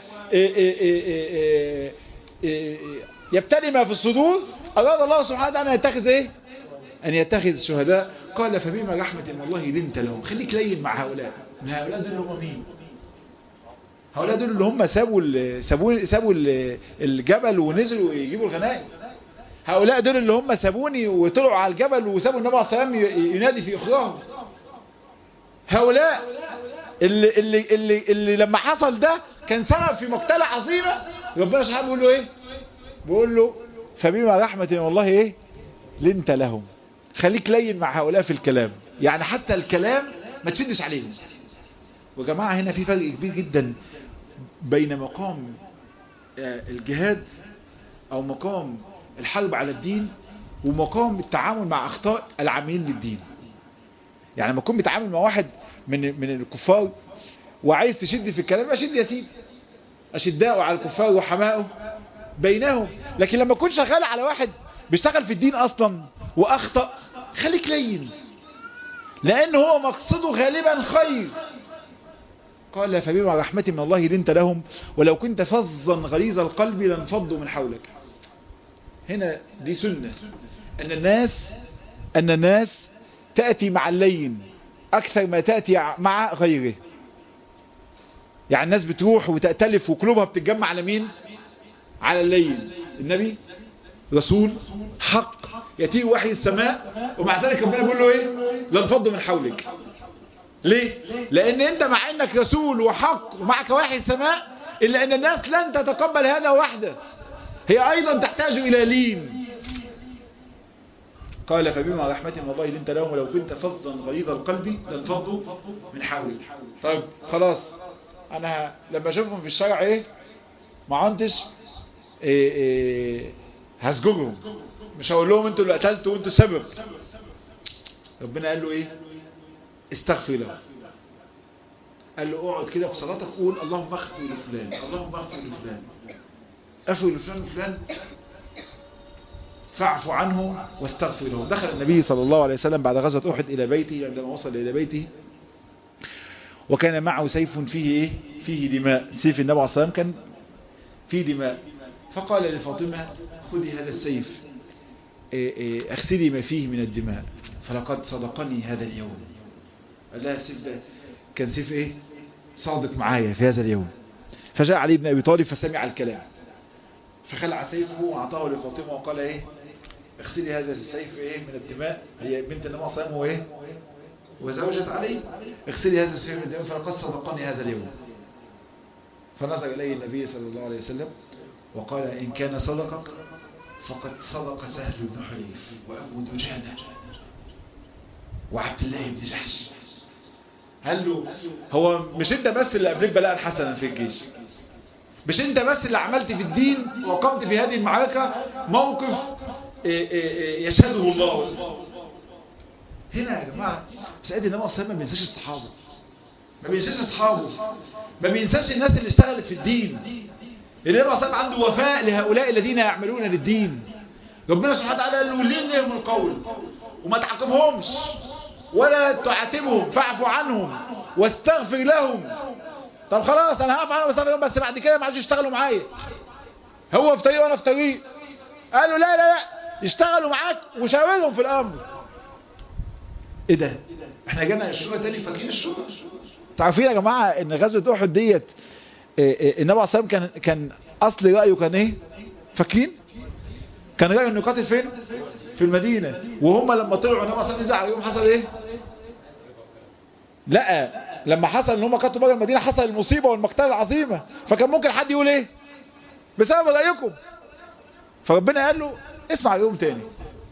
يبتلي ما في الصدور اراد الله سبحانه وتعالى ان يتخذ ايه ان يتخذ شهداء قال فبما رحمة من الله لنت لهم خليك لين مع هؤلاء من هؤلاء دول هم مين هؤلاء دول اللي هم سابوا ال سابوا سابوا ال الجبل ونزلوا يجيبوا الغنائم هؤلاء دول اللي هم سابوني وطلعوا على الجبل وسابوا النبي عليه الصلاه والسلام ينادي في اخراهم هؤلاء اللي, اللي, اللي, اللي لما حصل ده كان سبب في مقتلة عظيمة ربنا سبحانه بيقول له ايه بيقول له فبما رحمة من الله ايه لنت لهم خليك لين مع هؤلاء في الكلام يعني حتى الكلام ما تشدش عليهم وجماعة هنا في فرق كبير جدا بين مقام الجهاد او مقام الحرب على الدين ومقام التعامل مع اخطاء العاملين للدين يعني لما تكون بتعامل مع واحد من من الكفار وعايز تشد في الكلام اشد يا سيدي اشداء على الكفار وحماؤه بينهم لكن لما تكون شغال على واحد بيشتغل في الدين اصلا واخطأ خليك لين لان هو مقصده غالبا خير قال فبما رحمة من الله لنت لهم ولو كنت فظا غليظ القلب لانفضوا من حولك هنا دي سنة ان الناس ان الناس تأتي مع اللين اكثر ما تأتي مع غيره يعني الناس بتروح وتأتلف وقلوبها بتتجمع على مين على اللين النبي رسول حق يأتيه وحي السماء ومع ذلك ربنا بيقول له ايه لانفضوا من حولك ليه لان انت مع انك رسول وحق ومعك وحي السماء الا ان الناس لن تتقبل هذا وحده هي ايضا تحتاج الى لين قال فبما رحمة من الله لنت لهم ولو كنت فظا غليظ القلب لانفضوا من حولك طيب خلاص انا لما اشوفهم في الشارع ايه ما عنتش إيه إيه هسجنهم مش هقول لهم انتوا اللي قتلتوا وانتوا سبب ربنا قال له ايه استغفر له قال له اقعد كده في صلاتك قول اللهم اغفر لفلان اللهم اغفر لفلان اغفر لفلان وفلان فاعف عنه واستغفر له دخل النبي صلى الله عليه وسلم بعد غزوة أحد إلى بيته عندما وصل إلى بيته وكان معه سيف فيه إيه؟ فيه دماء سيف النبي عليه الصلاة والسلام كان فيه دماء فقال لفاطمة خذي هذا السيف اغسلي ما فيه من الدماء فلقد صدقني هذا اليوم قال لها السيف ده كان سيف ايه صادق معايا في هذا اليوم فجاء علي بن ابي طالب فسمع الكلام فخلع سيفه واعطاه لفاطمه وقال ايه اغسلي هذا السيف ايه من الدماء هي بنت النبي صلى الله عليه وسلم وايه وزوجة علي اغسلي هذا السيف من الدماء فلقد صدقني هذا اليوم فنظر اليه النبي صلى الله عليه وسلم وقال ان كان صدقك فقد صدق سهل بن حنيف وابو دجانه وعبد الله بن جحش قال له هو مش انت بس اللي قبلك بلاء حسنا في الجيش مش انت بس اللي عملت في الدين وقمت في هذه المعركة موقف يشهده الله هنا يا جماعة سيدنا النبي صلى ما بينساش الصحابة ما بينساش اصحابه ما بينساش الناس اللي اشتغلت في الدين النبي صلى الله عنده وفاء لهؤلاء الذين يعملون للدين ربنا سبحانه وتعالى قال له لين لهم القول وما تعاقبهمش ولا تعاتبهم فاعفوا عنهم واستغفر لهم طب خلاص انا هقف عنهم واستغفر لهم بس بعد كده ما عادش يشتغلوا معايا هو في طريق وانا في طريق قالوا لا لا لا اشتغلوا معاك وشاورهم في الامر ايه ده احنا جانا الشورى تاني فاكرين الشورى تعرفين يا جماعه ان غزوه احد ديت النبي عليه الصلاه والسلام كان كان اصل رايه كان ايه فاكرين كان رايه انه يقاتل فين في المدينه وهم لما طلعوا النبي عليه الصلاه والسلام عليهم حصل ايه لا لما حصل ان هم قتلوا بره المدينه حصل المصيبه والمقتله العظيمه فكان ممكن حد يقول ايه بسبب رايكم فربنا قال له اسمع رايهم تاني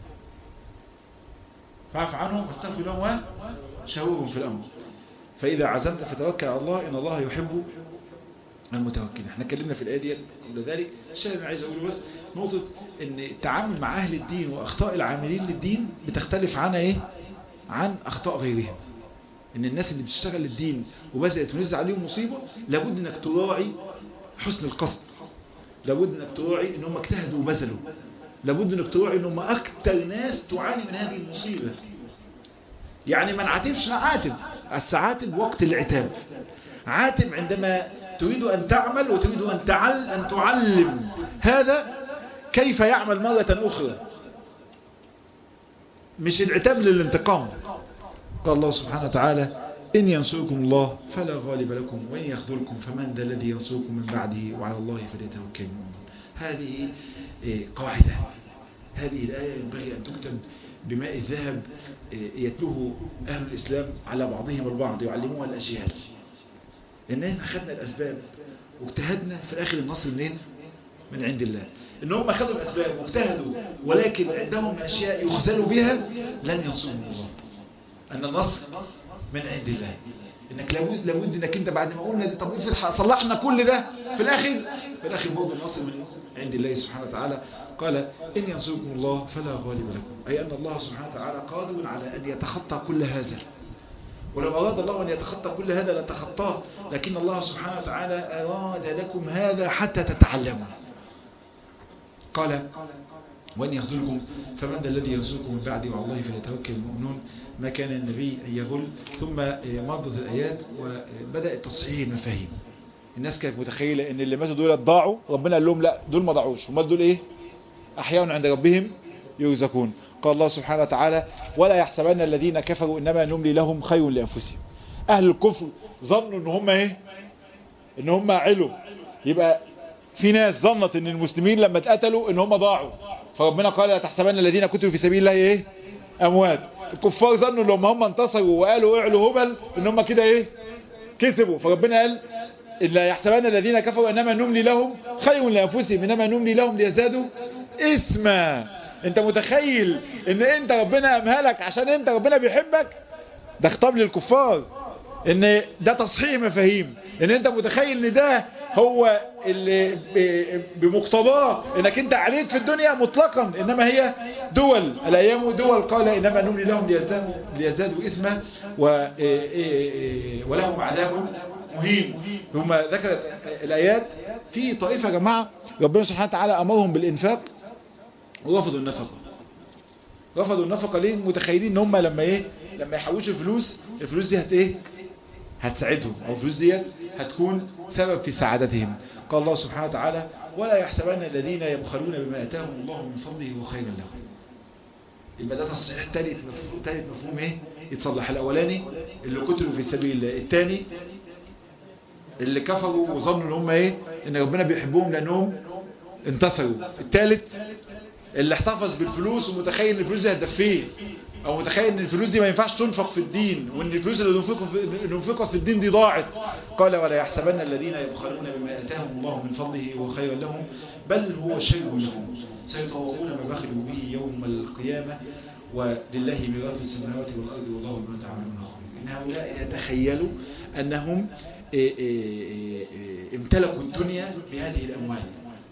فاعف عنهم واستغفر لهم وشاورهم في الامر فاذا عزمت فتوكل على الله ان الله يحب المتوكلين احنا اتكلمنا في الايه دي قبل ذلك الشيء اللي عايز اقوله بس نقطه ان التعامل مع اهل الدين واخطاء العاملين للدين بتختلف عن ايه عن اخطاء غيرهم ان الناس اللي بتشتغل الدين وبدات تنزل عليهم مصيبه لابد انك تراعي حسن القصد لابد انك تراعي ان هم اجتهدوا وبذلوا لابد انك تراعي ان هم اكتر ناس تعاني من هذه المصيبه يعني ما نعاتبش عاتب السعاتب وقت العتاب عاتب عندما تريد أن تعمل وتريد أن, تعل أن تعلم هذا كيف يعمل مرة أخرى مش العتاب للانتقام قال الله سبحانه وتعالى إن ينصركم الله فلا غالب لكم وإن يخذلكم فمن ذا الذي ينصركم من بعده وعلى الله فليتوكل المؤمنون هذه قاعدة هذه الآية ينبغي أن تكتب بماء الذهب يتلوه أهل الإسلام على بعضهم البعض يعلموها الأجيال إننا أخذنا الأسباب واجتهدنا في الآخر النصر منين؟ من عند الله إن هم أخذوا الأسباب واجتهدوا ولكن عندهم أشياء يخزلوا بها لن ينصرهم الله أن النصر من عند الله انك لابد لابد انك انت بعد ما قلنا طب افرض صلحنا كل ده في الاخر في الاخر برضه النصر من عند الله سبحانه وتعالى قال ان ينصركم الله فلا غالب لكم اي ان الله سبحانه وتعالى قادر على ان يتخطى كل هذا ولو اراد الله ان يتخطى كل هذا لتخطاه لكن الله سبحانه وتعالى اراد لكم هذا حتى تتعلموا قال وإن يخذلكم فمن ذا الذي يرزقكم من بعد وعلى الله فليتوكل المؤمنون ما كان النبي أن يغل ثم مضت الآيات وبدأ تصحيح المفاهيم الناس كانت متخيلة ان اللي ماتوا دول ضاعوا ربنا قال لهم لا دول ما ضاعوش هم دول ايه احياء عند ربهم يرزقون قال الله سبحانه وتعالى ولا يحسبن الذين كفروا انما نملي لهم خير لانفسهم اهل الكفر ظنوا ان هم ايه ان هم علوا يبقى في ناس ظنت ان المسلمين لما اتقتلوا ان هم ضاعوا فربنا قال لا تحسبن الذين قتلوا في سبيل الله ايه اموات الكفار ظنوا لما هم انتصروا وقالوا اعلوا هبل ان هم كده ايه كسبوا فربنا قال إلا يحسبن الذين كفروا انما نملي لهم خير لانفسهم انما نملي لهم ليزدادوا اسما انت متخيل ان انت ربنا امهلك عشان انت ربنا بيحبك ده خطاب للكفار ان ده تصحيح مفاهيم ان انت متخيل ان ده هو اللي بمقتضاه انك انت عليت في الدنيا مطلقا انما هي دول الايام دول قال انما نملي لهم ليزدادوا, ليزدادوا اثما ولهم عذاب مهين هم ذكرت الايات في طائفه يا جماعه ربنا سبحانه وتعالى امرهم بالانفاق ورفضوا النفقه رفضوا النفقه ليه متخيلين ان هم لما ايه لما يحوشوا فلوس الفلوس دي هت ايه هتساعدهم او الفلوس ديت هتكون سبب في سعادتهم قال الله سبحانه وتعالى ولا يحسبن الذين يبخلون بما اتاهم الله من فضله وخيرا لهم يبقى ده تصحيح ثالث مفهوم ثالث مفهوم ايه يتصلح الاولاني اللي قتلوا في سبيل الله الثاني اللي كفروا وظنوا ان هم ايه ان ربنا بيحبهم لانهم انتصروا الثالث اللي احتفظ بالفلوس ومتخيل ان الفلوس دي هتدفيه او متخيل ان الفلوس دي ما ينفعش تنفق في الدين وان الفلوس اللي ننفقها في الدين دي ضاعت قال ولا يحسبن الذين يبخلون بما اتاهم الله من فضله وخيرا لهم بل هو شيء لهم سيطوقون ما بخلوا به يوم القيامة ولله ميراث السماوات والارض والله بما تعملون خبير ان هؤلاء يتخيلوا انهم امتلكوا الدنيا بهذه الأموال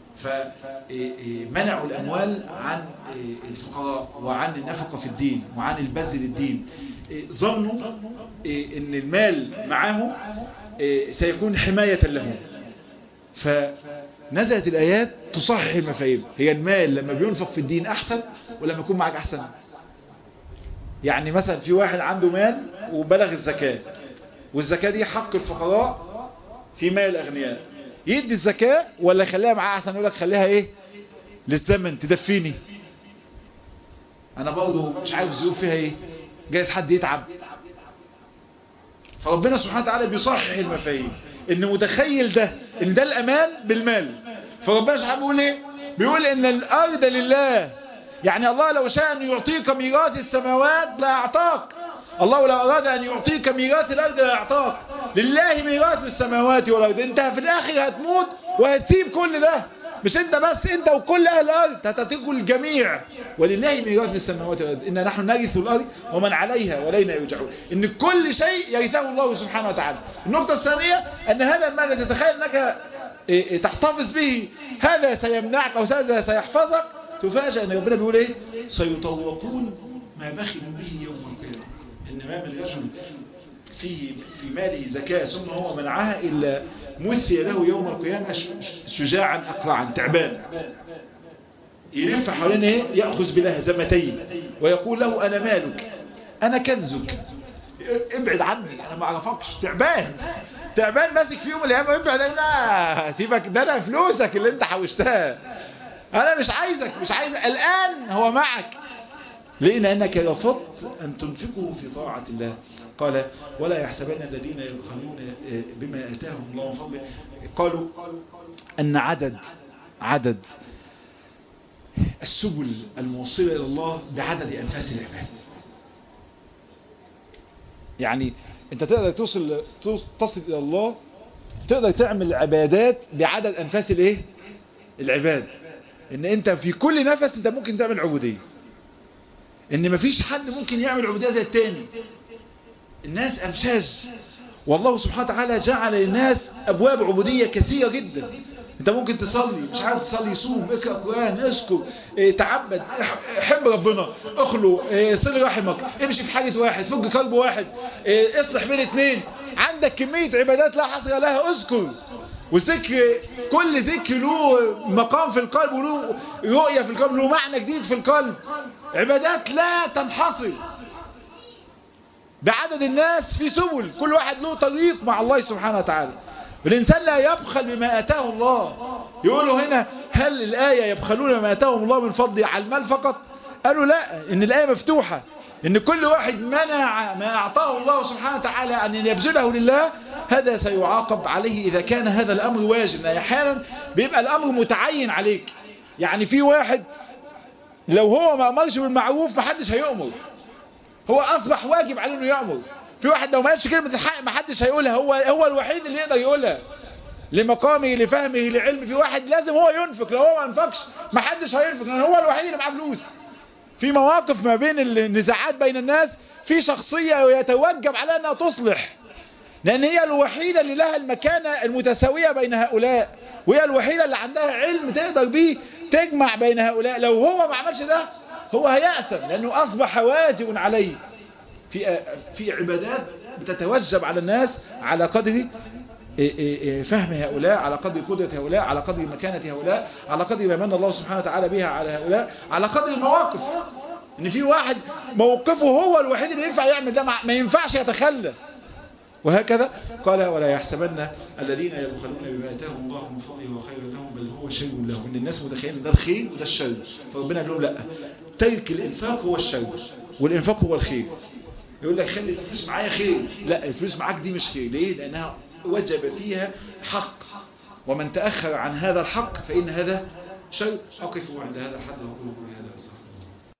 فمنعوا الأموال عن الفقراء وعن النفقة في الدين وعن البذل للدين ظنوا ان المال معهم سيكون حماية لهم فنزلت الآيات تصحح المفاهيم هي المال لما بينفق في الدين أحسن ولما يكون معك أحسن يعني مثلا في واحد عنده مال وبلغ الزكاة والزكاة دي حق الفقراء في مال الأغنياء يدي الزكاة ولا يخليها معاه أحسن يقول لك خليها إيه للزمن تدفيني أنا برضه مش عارف الظروف فيها إيه جايز حد يتعب فربنا سبحانه وتعالى بيصحح المفاهيم ان متخيل ده ان ده الامان بالمال فربنا سبحانه بيقول ايه بيقول ان الارض لله يعني الله لو شاء ان يعطيك ميراث السماوات لا اعطاك الله لو اراد ان يعطيك ميراث الارض لا اعطاك لله ميراث السماوات والارض انت في الاخر هتموت وهتسيب كل ده مش انت بس انت وكل اهل الارض هتتركوا الجميع ولله ميراث السماوات والارض ان نحن نرث الارض ومن عليها ولينا يرجعون ان كل شيء يرثه الله سبحانه وتعالى النقطه الثانيه ان هذا المال الذي تتخيل انك تحتفظ به هذا سيمنعك او هذا سيحفظك تفاجأ ان ربنا بيقول ايه سيطوقون ما بخلوا به يوم القيامه ان ما من رجل فيه في ماله زكاة ثم هو منعها إلا مثي له يوم القيامة شجاعا أقرعا تعبان يلف حوالين ايه يأخذ بلها زمتيه ويقول له أنا مالك أنا كنزك ابعد عني أنا ما أعرفكش تعبان تعبان ماسك في يوم الأيام ابعد لا سيبك ده أنا فلوسك اللي أنت حوشتها أنا مش عايزك مش عايز الآن هو معك ليه لأنك رفضت أن تنفقه في طاعة الله قال ولا يحسبن الذين يبخلون بما آتاهم الله من فضله قالوا أن عدد عدد السبل الموصلة إلى الله بعدد أنفاس العباد يعني أنت تقدر توصل تصل إلى الله تقدر تعمل عبادات بعدد أنفاس الإيه؟ العباد إن أنت في كل نفس أنت ممكن تعمل عبودية إن مفيش حد ممكن يعمل عبودية زي التاني الناس أمشاج والله سبحانه وتعالى جعل للناس أبواب عبودية كثيرة جدا انت ممكن تصلي مش عارف تصلي صوم اقرا قران اسكر اه تعبد حب ربنا اخلو اه صل رحمك امشي في حاجه واحد فك كرب واحد اه اصلح بين اثنين عندك كميه عبادات لا حصر لها اذكر وذكر كل ذكر له مقام في القلب وله رؤيه في القلب له معنى جديد في القلب عبادات لا تنحصر بعدد الناس في سبل كل واحد له طريق مع الله سبحانه وتعالى والإنسان لا يبخل بما أتاه الله يقولوا هنا هل الآية يبخلون بما أتاهم الله من فضل على المال فقط قالوا لا إن الآية مفتوحة إن كل واحد منع ما أعطاه الله سبحانه وتعالى أن يبذله لله هذا سيعاقب عليه إذا كان هذا الأمر واجب أحيانا بيبقى الأمر متعين عليك يعني في واحد لو هو ما أمرش بالمعروف محدش هيؤمر هو أصبح واجب عليه أنه يأمر في واحد لو ما قالش كلمة الحق ما حدش هيقولها هو هو الوحيد اللي يقدر يقولها لمقامه لفهمه لعلمه في واحد لازم هو ينفق لو هو ما انفقش ما حدش هينفق لان هو الوحيد اللي معاه فلوس في مواقف ما بين النزاعات بين الناس في شخصية يتوجب على انها تصلح لان هي الوحيدة اللي لها المكانة المتساوية بين هؤلاء وهي الوحيدة اللي عندها علم تقدر بيه تجمع بين هؤلاء لو هو ما عملش ده هو هيأثم لانه اصبح واجب عليه في في عبادات بتتوجب على الناس على قدر فهم هؤلاء على قدر قدرة هؤلاء على قدر مكانة هؤلاء على قدر ما من الله سبحانه وتعالى بها على هؤلاء على قدر المواقف ان في واحد موقفه هو الوحيد اللي ينفع يعمل ده ما ينفعش يتخلى وهكذا قال ولا يحسبن الذين يبخلون بما اتاهم الله من فضله وخير لهم بل هو شر لهم ان الناس متخيلين ده الخير وده الشر فربنا قال لهم لا ترك الانفاق هو الشر والانفاق هو الخير يقول لك خلي الفلوس معايا خير لا الفلوس معاك دي مش خير ليه لانها وجب فيها حق ومن تأخر عن هذا الحق فإن هذا شر أقف عند هذا الحد وأقول هذا أستغفر